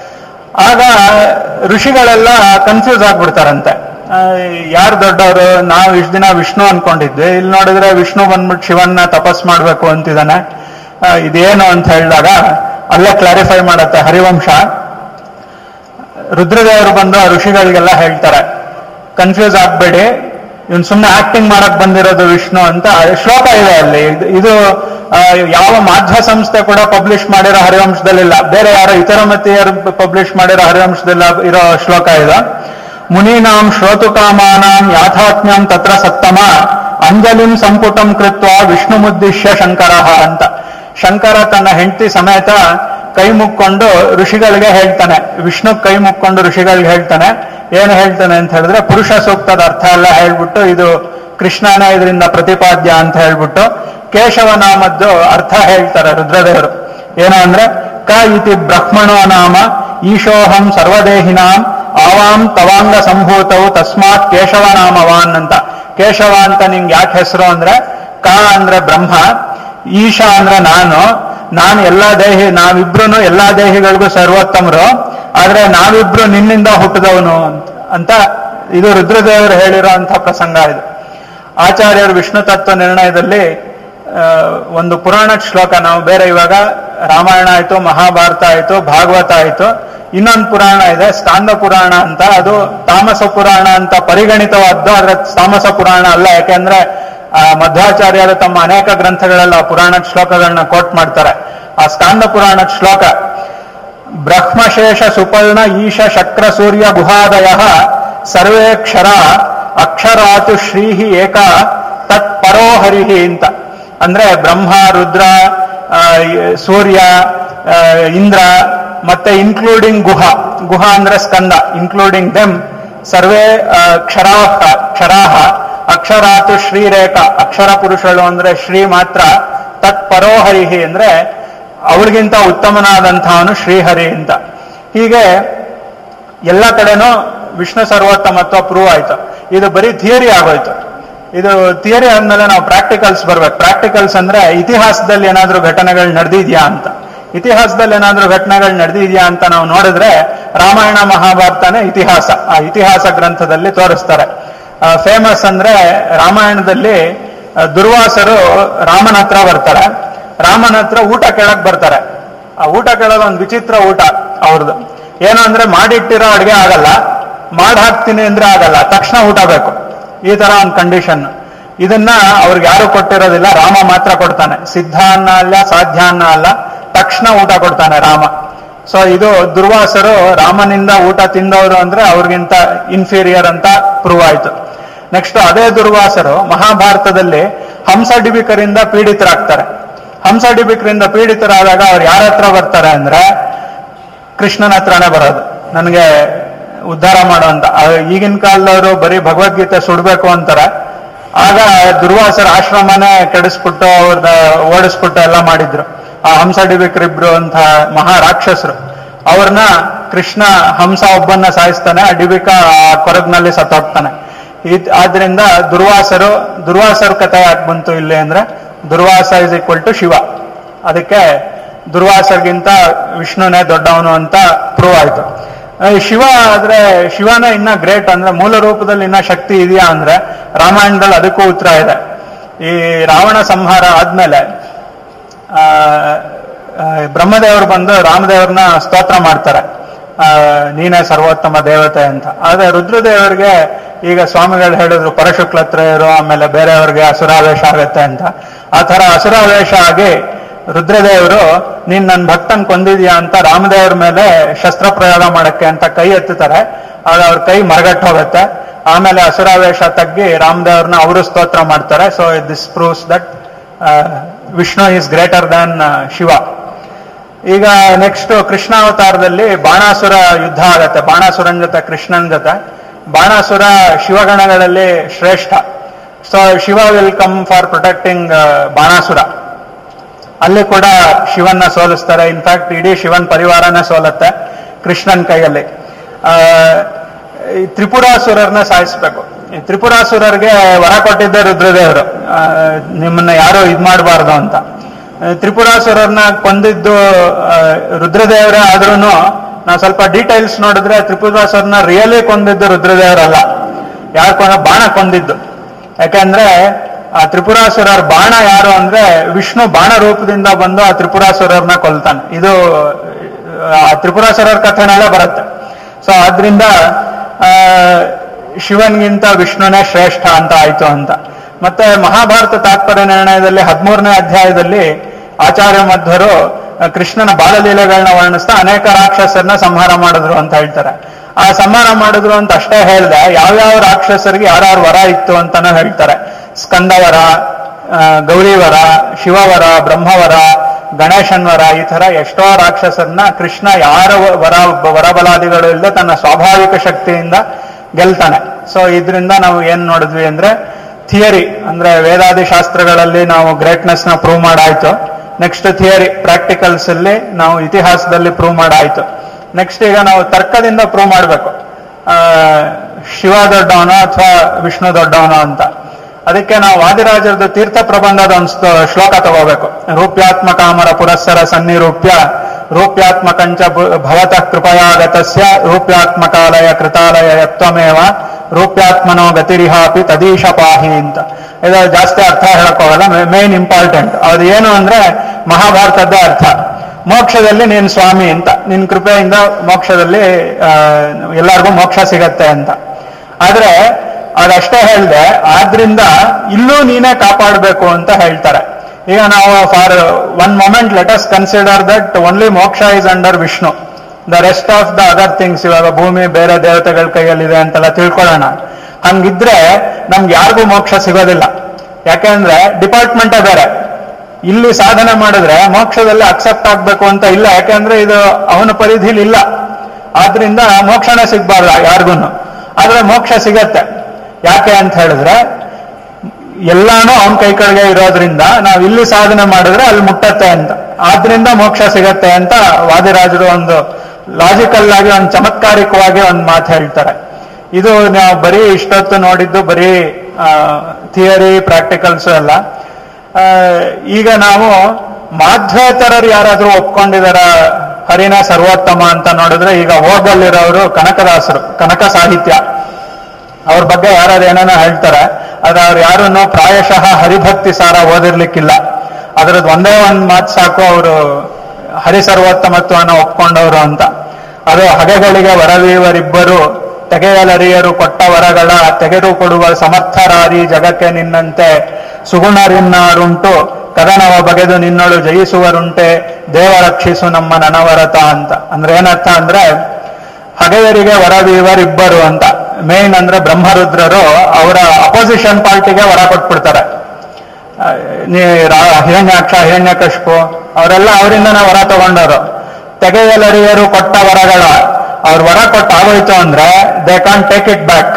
ಆಗ ಋಷಿಗಳೆಲ್ಲ ಕನ್ಫ್ಯೂಸ್ ಆಗ್ಬಿಡ್ತಾರಂತೆ ಯಾರು ದೊಡ್ಡವರು ನಾವು ಇಷ್ಟು ದಿನ ವಿಷ್ಣು ಅನ್ಕೊಂಡಿದ್ವಿ ಇಲ್ಲಿ ನೋಡಿದ್ರೆ ವಿಷ್ಣು ಬಂದ್ಬಿಟ್ಟು ಶಿವನ್ನ ತಪಸ್ ಮಾಡ್ಬೇಕು ಅಂತಿದ್ದಾನೆ ಆ, ಇದೇನು ಅಂತ ಹೇಳಿದಾಗ ಅಲ್ಲೇ ಕ್ಲಾರಿಫೈ ಮಾಡತ್ತೆ ಹರಿವಂಶ ರುದ್ರದೇವರು ಬಂದು ಆ ಋಷಿಗಳಿಗೆಲ್ಲ ಹೇಳ್ತಾರೆ ಕನ್ಫ್ಯೂಸ್ ಆಗ್ಬೇಡಿ ಇವನ್ ಸುಮ್ಮನೆ ಆಕ್ಟಿಂಗ್ ಮಾಡಕ್ ಬಂದಿರೋದು ವಿಷ್ಣು ಅಂತ ಶ್ಲೋಕ ಇದೆ ಅಲ್ಲಿ ಇದು- ಇದು ಆ, ಯಾವ ಮಾಧ್ಯ ಸಂಸ್ಥೆ ಕೂಡ ಪಬ್ಲಿಷ್ ಮಾಡಿರೋ ಹರಿವಂಶದಲ್ಲಿಲ್ಲ ಬೇರೆ ಯಾರೋ ಇತರ ಮತೀಯರು ಪಬ್ಲಿಷ್ ಮಾಡಿರೋ ಹರಿವಂಶದಲ್ಲ ಇರೋ ಶ್ಲೋಕ ಇದೆ ಮುನೀನಾಂ ಶ್ರೋತುಕಾಮಾನಾಂ ಯಾಥಾತ್ಮ್ಯಂ ತತ್ರ ಸತ್ತಮ ಅಂಜಲಿಂ ಸಂಪುಟಂ ಕೃತ್ವ ವಿಷ್ಣು ಮುದ್ದಿಶ್ಯ ಶಂಕರ ಅಂತ ಶಂಕರ ತನ್ನ ಹೆಂಡತಿ ಸಮೇತ ಕೈ ಮುಕ್ಕೊಂಡು ಋಷಿಗಳಿಗೆ ಹೇಳ್ತಾನೆ ವಿಷ್ಣು ಕೈ ಮುಕ್ಕೊಂಡು ಋಷಿಗಳಿಗೆ ಹೇಳ್ತಾನೆ ಏನು ಹೇಳ್ತಾನೆ ಅಂತ ಹೇಳಿದ್ರೆ ಪುರುಷ ಸೂಕ್ತದ ಅರ್ಥ ಎಲ್ಲ ಹೇಳ್ಬಿಟ್ಟು ಇದು ಕೃಷ್ಣನೇ ಇದರಿಂದ ಪ್ರತಿಪಾದ್ಯ ಅಂತ ಹೇಳ್ಬಿಟ್ಟು ಕೇಶವ ನಾಮದ್ದು ಅರ್ಥ ಹೇಳ್ತಾರೆ ರುದ್ರದೇವರು ಏನು ಅಂದ್ರೆ ಕ ಇತಿ ಬ್ರಹ್ಮಣೋ ನಾಮ ಈಶೋಹಂ ಸರ್ವದೇಹಿನಾಂ ಆವಾಂ ತವಾಂಗ ಸಂಭೂತವು ತಸ್ಮಾತ್ ಕೇಶವ ನಾಮವಾನ್ ಅಂತ ಕೇಶವ ಅಂತ ನಿಂಗೆ ಯಾಕೆ ಹೆಸರು ಅಂದ್ರೆ ಕ ಅಂದ್ರೆ ಬ್ರಹ್ಮ ಈಶ ಅಂದ್ರೆ ನಾನು ನಾನು ಎಲ್ಲಾ ದೇಹಿ ನಾವಿಬ್ರು ಎಲ್ಲಾ ದೇಹಿಗಳಿಗೂ ಸರ್ವೋತ್ತಮರು ಆದ್ರೆ ನಾವಿಬ್ರು ನಿನ್ನಿಂದ ಹುಟ್ಟಿದವನು ಅಂತ ಅಂತ ಇದು ರುದ್ರದೇವರು ಹೇಳಿರೋ ಅಂತ ಪ್ರಸಂಗ ಇದು ಆಚಾರ್ಯರು ವಿಷ್ಣು ತತ್ವ ನಿರ್ಣಯದಲ್ಲಿ ಆ, ಒಂದು ಪುರಾಣ ಶ್ಲೋಕ ನಾವು ಬೇರೆ ಇವಾಗ ರಾಮಾಯಣ ಆಯ್ತು ಮಹಾಭಾರತ ಆಯ್ತು ಭಾಗವತ ಆಯ್ತು ಇನ್ನೊಂದು ಪುರಾಣ ಇದೆ ಸ್ಕಾಂದ ಪುರಾಣ ಅಂತ ಅದು ತಾಮಸ ಪುರಾಣ ಅಂತ ಪರಿಗಣಿತವಾದ್ದು ಆದ್ರೆ ತಾಮಸ ಪುರಾಣ ಅಲ್ಲ ಯಾಕೆಂದ್ರೆ ಆ, ಮಧ್ವಾಚಾರ್ಯರು ತಮ್ಮ ಅನೇಕ ಗ್ರಂಥಗಳೆಲ್ಲ ಆ ಪುರಾಣದ ಶ್ಲೋಕಗಳನ್ನ ಕೋಟ್ ಮಾಡ್ತಾರೆ ಆ ಸ್ಕಾಂದ ಪುರಾಣದ ಶ್ಲೋಕ ಬ್ರಹ್ಮಶೇಷ ಸುಪರ್ಣ ಈಶ ಶಕ್ರ ಸೂರ್ಯ ಗುಹಾದಯ ಸರ್ವೇ ಕ್ಷರ ಅಕ್ಷರಾತು ಶ್ರೀಹಿ ಏಕ ತತ್ ಪರೋಹರಿಹಿ ಅಂತ ಅಂದ್ರೆ ಬ್ರಹ್ಮ ರುದ್ರ ಆ, ಈ ಸೂರ್ಯ ಆ, ಇಂದ್ರ ಮತ್ತೆ ಇನ್ಕ್ಲೂಡಿಂಗ್ ಗುಹ ಗುಹ ಅಂದ್ರೆ ಸ್ಕಂದ ಇನ್ಕ್ಲೂಡಿಂಗ್ ದೆಮ್ ಸರ್ವೇ ಆ, ಕ್ಷರಾಹ ಕ್ಷರಾಹ ಅಕ್ಷರಾತು ಶ್ರೀರೇಖ ಅಕ್ಷರ ಪುರುಷಳು ಅಂದ್ರೆ ಶ್ರೀ ಮಾತ್ರ ತತ್ ಪರೋಹರಿಹಿ ಅಂದ್ರೆ ಅವಳಿಗಿಂತ ಉತ್ತಮನಾದಂಥವನು ಶ್ರೀಹರಿ ಅಂತ ಹೀಗೆ ಎಲ್ಲ ಕಡೆನೂ ವಿಷ್ಣು ಸರ್ವೋತ್ತಮತ್ವ ಪ್ರೂವ್ ಆಯ್ತು ಇದು ಬರೀ ಥಿಯರಿ ಆಗೋಯ್ತು ಇದು ಥಿಯರಿ ಆದ್ಮೇಲೆ ನಾವು ಪ್ರಾಕ್ಟಿಕಲ್ಸ್ ಬರ್ಬೇಕು ಪ್ರಾಕ್ಟಿಕಲ್ಸ್ ಅಂದ್ರೆ ಇತಿಹಾಸದಲ್ಲಿ ಏನಾದ್ರೂ ಘಟನೆಗಳು ನಡೆದಿದ್ಯಾ ಅಂತ ಇತಿಹಾಸದಲ್ಲಿ ಏನಾದ್ರೂ ಘಟನೆಗಳು ನಡೆದಿದ್ಯಾ ಅಂತ ನಾವು ನೋಡಿದ್ರೆ ರಾಮಾಯಣ ಮಹಾಭಾರತನೇ ಇತಿಹಾಸ ಆ ಇತಿಹಾಸ ಗ್ರಂಥದಲ್ಲಿ ತೋರಿಸ್ತಾರೆ ಫೇಮಸ್ ಅಂದ್ರೆ ರಾಮಾಯಣದಲ್ಲಿ ಆ, ದುರ್ವಾಸರು ರಾಮನ ಹತ್ರ ಬರ್ತಾರೆ ರಾಮನ ಹತ್ರ ಊಟ ಕೇಳಕ್ ಬರ್ತಾರೆ ಆ ಊಟ ಕೇಳೋದು ಒಂದು ವಿಚಿತ್ರ ಊಟ ಅವ್ರದ್ದು ಏನು ಅಂದ್ರೆ ಮಾಡಿಟ್ಟಿರೋ ಅಡ್ಗೆ ಆಗಲ್ಲ ಮಾಡಿ ಹಾಕ್ತೀನಿ ಅಂದ್ರೆ ಆಗಲ್ಲ ತಕ್ಷಣ ಊಟ ಬೇಕು ಈ ತರ ಒಂದು ಕಂಡೀಷನ್ ಇದನ್ನ ಅವ್ರಿಗೆ ಯಾರು ಕೊಟ್ಟಿರೋದಿಲ್ಲ ರಾಮ ಮಾತ್ರ ಕೊಡ್ತಾನೆ ಸಿದ್ಧ ಅನ್ನ ಅಲ್ಲ ಸಾಧ್ಯ ಅನ್ನ ಅಲ್ಲ ತಕ್ಷಣ ಊಟ ಕೊಡ್ತಾನೆ ರಾಮ ಸೊ ಇದು ದುರ್ವಾಸರು ರಾಮನಿಂದ ಊಟ ತಿಂದವರು ಅಂದ್ರೆ ಅವ್ರಿಗಿಂತ ಇನ್ಫೀರಿಯರ್ ಅಂತ ಪ್ರೂವ್ ಆಯ್ತು ನೆಕ್ಸ್ಟ್ ಅದೇ ದುರ್ವಾಸರು ಮಹಾಭಾರತದಲ್ಲಿ ಹಂಸಡಿಬಿಕರಿಂದ ಪೀಡಿತರಾಗ್ತಾರೆ ಹಂಸಡಿಬಿಕರಿಂದ ಪೀಡಿತರಾದಾಗ ಅವ್ರು ಯಾರ ಹತ್ರ ಬರ್ತಾರೆ ಅಂದ್ರೆ ಕೃಷ್ಣನ ಹತ್ರನೇ ಬರೋದು ನನಗೆ ಉದ್ಧಾರ ಮಾಡುವಂತ ಆ, ಈಗಿನ ಕಾಲದವರು ಬರೀ ಭಗವದ್ಗೀತೆ ಸುಡ್ಬೇಕು ಅಂತಾರೆ ಆಗ ದುರ್ವಾಸರ ಆಶ್ರಮನೇ ಕೆಡಿಸ್ಬಿಟ್ಟು ಅವ್ರದ ಓಡಿಸ್ಬಿಟ್ಟು ಎಲ್ಲ ಮಾಡಿದ್ರು ಆ ಹಂಸಡಿಬಿಕರಿಬ್ರು ಅಂತ ಮಹಾ ರಾಕ್ಷಸರು ಅವ್ರನ್ನ ಕೃಷ್ಣ ಹಂಸ ಒಬ್ಬನ್ನ ಸಾಯಿಸ್ತಾನೆ ಆ ಡಿಬಿಕ ಆ ಕೊರಗ್ನಲ್ಲಿ ಸತ್ತೋಗ್ತಾನೆ ಇದ್- ಆದ್ರಿಂದ ದುರ್ವಾಸರು ದುರ್ವಾಸರ ಕಥೆ ಯಾಕೆ ಬಂತು ಇಲ್ಲಿ ಅಂದ್ರೆ Durvasa is equal to Shiva ಅದಕ್ಕೆ ದುರ್ವಾಸರ್ಗಿಂತ ವಿಷ್ಣುನೇ ದೊಡ್ಡವನು ಅಂತ ಪ್ರೂವ್ ಆಯ್ತು ಆ, ಶಿವ ಆದ್ರೆ ಶಿವನೇ ಇನ್ನ ಗ್ರೇಟ್ ಅಂದ್ರೆ ಮೂಲ ರೂಪದಲ್ಲಿ ಇನ್ನ ಶಕ್ತಿ ಇದೆಯಾ ಅಂದ್ರೆ ರಾಮಾಯಣದಲ್ಲಿ ಅದಕ್ಕೂ ಉತ್ತರ ಇದೆ ಈ ರಾವಣ ಸಂಹಾರ ಆದ್ಮೇಲೆ ಆ, ಆ, ಬ್ರಹ್ಮದೇವರು ಬಂದು ರಾಮದೇವ್ರನ್ನ ಸ್ತೋತ್ರ ಮಾಡ್ತಾರೆ ಆ, ನೀನೇ ಸರ್ವೋತ್ತಮ ದೇವತೆ ಅಂತ ಆದ್ರೆ ರುದ್ರದೇವರಿಗೆ ಈಗ ಸ್ವಾಮಿಗಳು ಹೇಳಿದ್ರು ಪರಶುಕ್ಲತ್ರಯರು ಆಮೇಲೆ ಬೇರೆಯವ್ರಿಗೆ ಅಸುರಾವೇಶ ಆಗತ್ತೆ ಅಂತ ಆ ತರ ಅಸುರಾವೇಶ ಆಗಿ ರುದ್ರದೇವರು ನೀನ್ ನನ್ನ ಭಕ್ತನ್ ಕೊಂದಿದ್ಯಾ ಅಂತ ರಾಮದೇವ್ರ ಮೇಲೆ ಶಸ್ತ್ರ ಪ್ರಯೋಗ ಮಾಡಕ್ಕೆ ಅಂತ ಕೈ ಎತ್ತುತ್ತಾರೆ ಆಗ ಅವ್ರ ಕೈ ಮರಗಟ್ಟು ಹೋಗುತ್ತೆ ಆಮೇಲೆ ಅಸುರಾವೇಶ ತಗ್ಗಿ ರಾಮದೇವ್ರನ್ನ ಅವರು ಸ್ತೋತ್ರ ಮಾಡ್ತಾರೆ so this proves that Vishnu is greater than Shiva ಈಗ ನೆಕ್ಸ್ಟ್ ಕೃಷ್ಣಾವತಾರದಲ್ಲಿ ಬಾಣಾಸುರ ಯುದ್ಧ ಆಗತ್ತೆ ಬಾಣಾಸುರನ್ ಜೊತೆ ಕೃಷ್ಣನ್ ಜೊತೆ ಬಾಣಾಸುರ ಶಿವಗಣಗಳಲ್ಲಿ ಶ್ರೇಷ್ಠ so Shiva will come for protecting Banasura ಅಲ್ಲಿ ಕೂಡ ಶಿವನ್ನ ಸೋಲಿಸ್ತಾರೆ ಇನ್ಫ್ಯಾಕ್ಟ್ ಇಡೀ ಶಿವನ್ ಪರಿವಾರನೇ ಸೋಲತ್ತೆ ಕೃಷ್ಣನ್ ಕೈಯಲ್ಲಿ ಆ, ಈ ತ್ರಿಪುರಾಸುರರ್ನ ಸಾಯಿಸ್ಬೇಕು ಈ ತ್ರಿಪುರಾಸುರರ್ಗೆ ವರ ಕೊಟ್ಟಿದ್ದೆ ರುದ್ರದೇವರು ಆ, ನಿಮ್ಮನ್ನ ಯಾರು ಇದ್ ಮಾಡಬಾರ್ದು ಅಂತ ಆ, ತ್ರಿಪುರಾಸುರರ್ನ ಕೊಂದಿದ್ದು ಆ, ರುದ್ರದೇವರೇ ಆದ್ರೂ ನಾವು ಸ್ವಲ್ಪ ಡೀಟೇಲ್ಸ್ ನೋಡಿದ್ರೆ ತ್ರಿಪುರಾಸುರನ ರಿಯಲಿ ಕೊಂದಿದ್ದು ರುದ್ರದೇವರಲ್ಲ ಯಾರು ಕೊಂದ ಬಾಣ ಕೊಂದಿದ್ದು ಯಾಕಂದ್ರೆ ಆ ತ್ರಿಪುರಾಸುರರ ಬಾಣ ಯಾರು ಅಂದ್ರೆ ವಿಷ್ಣು ಬಾಣ ರೂಪದಿಂದ ಬಂದು ಆ ತ್ರಿಪುರಾಸುರರ್ನ ಕೊಲ್ತಾನೆ ಇದು ಆ ತ್ರಿಪುರಾಸುರರ ಕಥೆನೆಲ್ಲ ಬರುತ್ತೆ ಸೊ ಆದ್ರಿಂದ ಆ, ಶಿವನ್ಗಿಂತ ವಿಷ್ಣುನೇ ಶ್ರೇಷ್ಠ ಅಂತ ಆಯ್ತು ಅಂತ ಮತ್ತೆ ಮಹಾಭಾರತ ತಾತ್ಪರ್ಯ ನಿರ್ಣಯದಲ್ಲಿ ಹದಿಮೂರನೇ ಅಧ್ಯಾಯದಲ್ಲಿ ಆಚಾರ್ಯ ಮಧ್ವರು ಆ, ಕೃಷ್ಣನ ಬಾಲಲೀಲೆಗಳನ್ನ ವರ್ಣಿಸ್ತಾ ಅನೇಕ ರಾಕ್ಷಸರನ್ನ ಸಂಹಾರ ಮಾಡಿದ್ರು ಅಂತ ಹೇಳ್ತಾರೆ ಆ ಸಂಹಾರ ಮಾಡಿದ್ರು ಅಂತ ಅಷ್ಟೇ ಹೇಳ್ದೆ ಯಾವ್ಯಾವ ರಾಕ್ಷಸರಿಗೆ ಯಾರ್ಯಾರ ವರ ಇತ್ತು ಅಂತಾನು ಹೇಳ್ತಾರೆ ಸ್ಕಂದವರ ಆ, ಗೌರಿವರ ಶಿವವರ ಬ್ರಹ್ಮವರ ಗಣೇಶನ್ ವರ ಈ ತರ ಎಷ್ಟೋ ರಾಕ್ಷಸರನ್ನ ಕೃಷ್ಣ ಯಾರ ವ- ವರ ವರಬಲಾದಿಗಳು ಇಲ್ಲದೆ ತನ್ನ ಸ್ವಾಭಾವಿಕ ಶಕ್ತಿಯಿಂದ ಗೆಲ್ತಾನೆ ಸೊ ಇದರಿಂದ ನಾವು ಏನ್ ನೋಡಿದ್ವಿ ಅಂದ್ರೆ ಥಿಯರಿ ಅಂದ್ರೆ ವೇದಾದಿ ಶಾಸ್ತ್ರಗಳಲ್ಲಿ ನಾವು ಗ್ರೇಟ್ನೆಸ್ ನ ಪ್ರೂವ್ ಮಾಡಾಯ್ತು ನೆಕ್ಸ್ಟ್ ಥಿಯರಿ ಪ್ರಾಕ್ಟಿಕಲ್ಸ್ ಅಲ್ಲಿ ನಾವು ಇತಿಹಾಸದಲ್ಲಿ ಪ್ರೂವ್ ಮಾಡಾಯ್ತು ನೆಕ್ಸ್ಟ್ ಈಗ ನಾವು ತರ್ಕದಿಂದ ಪ್ರೂವ್ ಮಾಡಬೇಕು ಶಿವ ದೊಡ್ಡವನೋ ಅಥವಾ ವಿಷ್ಣು ದೊಡ್ಡವನೋ ಅಂತ ಅದಕ್ಕೆ ನಾವು ವಾದಿರಾಜರದ್ದು ತೀರ್ಥ ಪ್ರಬಂಧದ ಒಂದು ಸ್ತೋ- ಶ್ಲೋಕ ತಗೋಬೇಕು ರೂಪ್ಯಾತ್ಮಕಾಮರ ಪುರಸ್ಸರ ಸನ್ನಿರೂಪ್ಯ ರೂಪ್ಯಾತ್ಮಕಂಚ ಭು- ಭವತಃ ಕೃಪಯಾಗತಸ್ಯ ರೂಪ್ಯಾತ್ಮಕಾಲಯ ಕೃತಾಲಯ ಯತ್ವಮೇವ ರೂಪ್ಯಾತ್ಮನೋ ಗತಿರಿಹಾಪಿ ತದೀಶ ಪಾಹಿ ಅಂತ ಇದು ಜಾಸ್ತಿ ಅರ್ಥ ಹೇಳಕ್ ಹೋಗಲ್ಲ ಮೇನ್ ಇಂಪಾರ್ಟೆಂಟ್ ಅದು ಏನು ಅಂದ್ರೆ ಮಹಾಭಾರತದ್ದೇ ಅರ್ಥ ಮೋಕ್ಷದಲ್ಲಿ ನೀನು ಸ್ವಾಮಿ ಅಂತ ನಿನ್ ಕೃಪೆಯಿಂದ ಮೋಕ್ಷದಲ್ಲಿ ಆ, ಎಲ್ಲರಿಗೂ ಮೋಕ್ಷ ಸಿಗತ್ತೆ ಅಂತ ಆದ್ರೆ ಅದಷ್ಟೇ ಹೇಳ್ದೆ ಆದ್ರಿಂದ ಇಲ್ಲೂ ನೀನೇ ಕಾಪಾಡಬೇಕು ಅಂತ ಹೇಳ್ತಾರೆ ಈಗ ನಾವು for one moment let us consider that only moksha is under Vishnu the rest of the other things ಇವಾಗ ಭೂಮಿ ಬೇರೆ ದೇವತೆಗಳ ಕೈಯಲ್ಲಿದೆ ಅಂತೆಲ್ಲ ತಿಳ್ಕೊಳ್ಳೋಣ ಹಂಗಿದ್ರೆ ನಮ್ಗೆ ಯಾರಿಗೂ ಮೋಕ್ಷ ಸಿಗೋದಿಲ್ಲ ಯಾಕೆಂದ್ರೆ ಡಿಪಾರ್ಟ್ಮೆಂಟೇ ಬೇರೆ ಇಲ್ಲಿ ಸಾಧನೆ ಮಾಡಿದ್ರೆ ಮೋಕ್ಷದಲ್ಲಿ ಅಕ್ಸೆಪ್ಟ್ ಆಗ್ಬೇಕು ಅಂತ ಇಲ್ಲ ಯಾಕಂದ್ರೆ ಇದು ಅವನ ಪರಿಧಿಲಿ ಇಲ್ಲ ಆದ್ರಿಂದ ಮೋಕ್ಷನೇ ಸಿಗ್ಬಾರ್ದು ಯಾರಿಗೂ ಆದ್ರೆ ಮೋಕ್ಷ ಸಿಗತ್ತೆ ಯಾಕೆ ಅಂತ ಹೇಳಿದ್ರೆ ಎಲ್ಲಾನು ಅವನ ಕೈ ಕೆಳಗೆ ಇರೋದ್ರಿಂದ ನಾವು ಇಲ್ಲಿ ಸಾಧನೆ ಮಾಡಿದ್ರೆ ಅಲ್ಲಿ ಮುಟ್ಟತ್ತೆ ಅಂತ ಆದ್ರಿಂದ ಮೋಕ್ಷ ಸಿಗತ್ತೆ ಅಂತ ವಾದಿರಾಜರು ಒಂದು ಲಾಜಿಕಲ್ ಆಗಿ ಒಂದು ಚಮತ್ಕಾರಿಕವಾಗಿ ಒಂದು ಮಾತು ಹೇಳ್ತಾರೆ ಇದು ನಾವು ಬರೀ ಇಷ್ಟೊತ್ತು ನೋಡಿದ್ದು ಬರೀ ಥಿಯರಿ ಪ್ರಾಕ್ಟಿಕಲ್ಸ್ ಎಲ್ಲ ಆ, ಈಗ ನಾವು ಮಾಧ್ವೇತರರು ಯಾರಾದ್ರೂ ಒಪ್ಕೊಂಡಿದಾರ ಹರಿನ ಸರ್ವೋತ್ತಮ ಅಂತ ನೋಡಿದ್ರೆ ಈಗ ಹೋಗಲ್ಲಿರೋರು ಕನಕದಾಸರು ಕನಕ ಸಾಹಿತ್ಯ ಅವ್ರ ಬಗ್ಗೆ ಯಾರಾದ್ರು ಏನೇನೋ ಹೇಳ್ತಾರೆ ಆದ್ರೆ ಅವ್ರು ಯಾರನ್ನು ಪ್ರಾಯಶಃ ಹರಿಭಕ್ತಿ ಸಾರ ಓದಿರ್ಲಿಕ್ಕಿಲ್ಲ ಅದ್ರದ್ದು ಒಂದೇ ಒಂದು ಮಾತು ಸಾಕು ಅವರು ಹರಿ ಸರ್ವೋತ್ತಮತ್ವನ ಒಪ್ಕೊಂಡವರು ಅಂತ ಅದು ಹಗೆಗಳಿಗೆ ವರವೀವರಿಬ್ಬರು ತೆಗೆಯಲರಿಯರು ಕೊಟ್ಟ ವರಗಳ ತೆಗೆದು ಕೊಡುವ ಸಮರ್ಥರಾರಿ ಜಗಕ್ಕೆ ನಿನ್ನಂತೆ ಸುಗುಣರಿನ್ನಾರುಂಟು ಕದನವ ಬಗೆದು ನಿನ್ನಳು ಜಯಿಸುವರುಂಟೆ ದೇವ ರಕ್ಷಿಸು ನಮ್ಮ ನನವರತ ಅಂತ ಅಂದ್ರೆ ಏನರ್ಥ ಅಂದ್ರೆ ಹಗೆಯರಿಗೆ ವರವೀವರಿಬ್ಬರು ಅಂತ ಮೇನ್ ಅಂದ್ರೆ ಬ್ರಹ್ಮರುದ್ರರು ಅವರ ಅಪೋಸಿಷನ್ ಪಾರ್ಟಿಗೆ ವರ ಕೊಟ್ಬಿಡ್ತಾರೆ ಆ, ನೀ ರಾ- ಹಿರಣ್ಯಾಕ್ಷ ಹಿರಣ್ಯಕಶ್ಪು ಅವರೆಲ್ಲ ಅವರಿಂದನೇ ವರ ತಗೊಂಡವರು ತೆಗೆಯಲರಿಯರು ಕೊಟ್ಟ ವರಗಳ ಅವ್ರ ವರ ಕೊಟ್ಟು ಆಗೋಯ್ತು ಅಂದ್ರೆ they can't take it back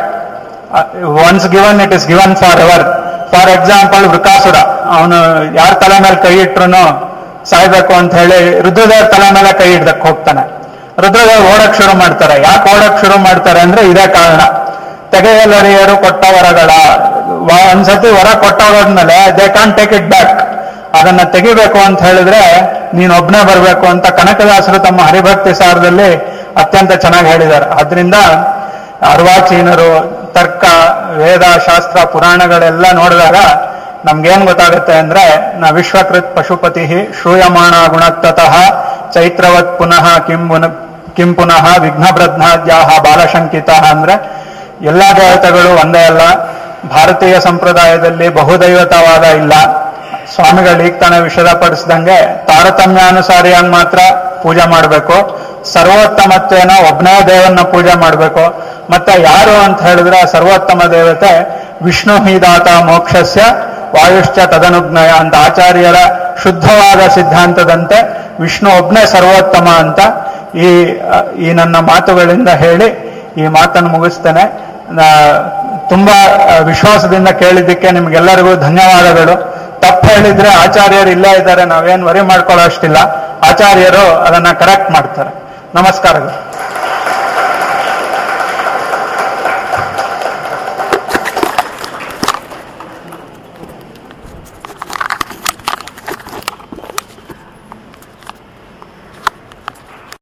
once given it is given for ever for example Vrikasura ಅವನು ಯಾರ ತಲೆ ಮೇಲೆ ಕೈ ಇಟ್ರು ಸಾಯ್ಬೇಕು ಅಂತ ಹೇಳಿ ರುದ್ರದೇವ್ರ ತಲೆ ಮೇಲೆ ಕೈ ಇಡ್ದಕ್ ಹೋಗ್ತಾನೆ ರುದ್ರದೇವ್ ಓಡಕ್ ಶುರು ಮಾಡ್ತಾರೆ ಯಾಕೆ ಓಡಕ್ ಶುರು ಮಾಡ್ತಾರೆ ಅಂದ್ರೆ ಇದೇ ಕಾರಣ ತೆಗೆಯಲರಿಯರು ಕೊಟ್ಟ ವರಗಳ ವ- ಒಂದ್ಸತಿ ವರ ಕೊಟ್ಟೋದ್ಮೇಲೆ they can't take it back ಅದನ್ನ ತೆಗಿಬೇಕು ಅಂತ ಹೇಳಿದ್ರೆ ನೀನ್ ಒಬ್ನೇ ಬರ್ಬೇಕು ಅಂತ ಕನಕದಾಸರು ತಮ್ಮ ಹರಿಭಕ್ತಿ ಸಾರದಲ್ಲಿ ಅತ್ಯಂತ ಚೆನ್ನಾಗಿ ಹೇಳಿದ್ದಾರೆ ಆದ್ರಿಂದ ಅರ್ವಾಚೀನರು ತರ್ಕ ವೇದ ಶಾಸ್ತ್ರ ಪುರಾಣಗಳೆಲ್ಲ ನೋಡಿದಾಗ ನಮ್ಗೇನ್ ಗೊತ್ತಾಗುತ್ತೆ ಅಂದ್ರೆ ನಾ ವಿಶ್ವಕೃತ್ ಪಶುಪತಿ ಶ್ರೂಯಮಾಣ ಗುಣಕ್ತತಃ ಚೈತ್ರವತ್ ಪುನಃ ಕಿಂ ಪುನ- ಕಿಂ ಪುನಃ ವಿಘ್ನಬ್ರಧ್ನಾದ್ಯಾಹ ಬಾಲಶಂಕಿತ ಅಂದ್ರೆ ಎಲ್ಲಾ ದೇವತೆಗಳು ಒಂದೇ ಅಲ್ಲ ಭಾರತೀಯ ಸಂಪ್ರದಾಯದಲ್ಲಿ ಬಹುದೈವತವಾದ ಇಲ್ಲ ಸ್ವಾಮಿಗಳು ಈಗ ತಾನೇ ವಿಷದಪಡಿಸಿದಂಗೆ ತಾರತಮ್ಯಾನುಸಾರಿಯಾಗಿ ಮಾತ್ರ ಪೂಜೆ ಮಾಡಬೇಕು ಸರ್ವೋತ್ತಮತ್ವೇನ ಒಬ್ನೇ ದೇವನ್ನ ಪೂಜೆ ಮಾಡಬೇಕು ಮತ್ತೆ ಯಾರು ಅಂತ ಹೇಳಿದ್ರೆ ಆ ಸರ್ವೋತ್ತಮ ದೇವತೆ ವಿಷ್ಣು ಹೀದಾತ ಮೋಕ್ಷಸ್ಯ ವಾಯುಶ್ಚ ತದನುಜ್ಞಯ ಅಂತ ಆಚಾರ್ಯರ ಶುದ್ಧವಾದ ಸಿದ್ಧಾಂತದಂತೆ ವಿಷ್ಣು ಒಬ್ನೇ ಸರ್ವೋತ್ತಮ ಅಂತ ಈ ಈ ನನ್ನ ಮಾತುಗಳಿಂದ ಹೇಳಿ ಈ ಮಾತನ್ನು ಮುಗಿಸ್ತೇನೆ ನಾ- ತುಂಬಾ ಆ, ವಿಶ್ವಾಸದಿಂದ ಕೇಳಿದ್ದಕ್ಕೆ ನಿಮ್ಗೆಲ್ಲರಿಗೂ ಧನ್ಯವಾದಗಳು ತಪ್ಪು ಹೇಳಿದ್ರೆ ಆಚಾರ್ಯರು ಇಲ್ಲೇ ಇದ್ದಾರೆ ನಾವೇನ್ ವರಿ ಮಾಡ್ಕೊಳ್ಳೋ ಅಷ್ಟಿಲ್ಲ ಆಚಾರ್ಯರು ಅದನ್ನ ಕರೆಕ್ಟ್ ಮಾಡ್ತಾರೆ ನಮಸ್ಕಾರಗಳು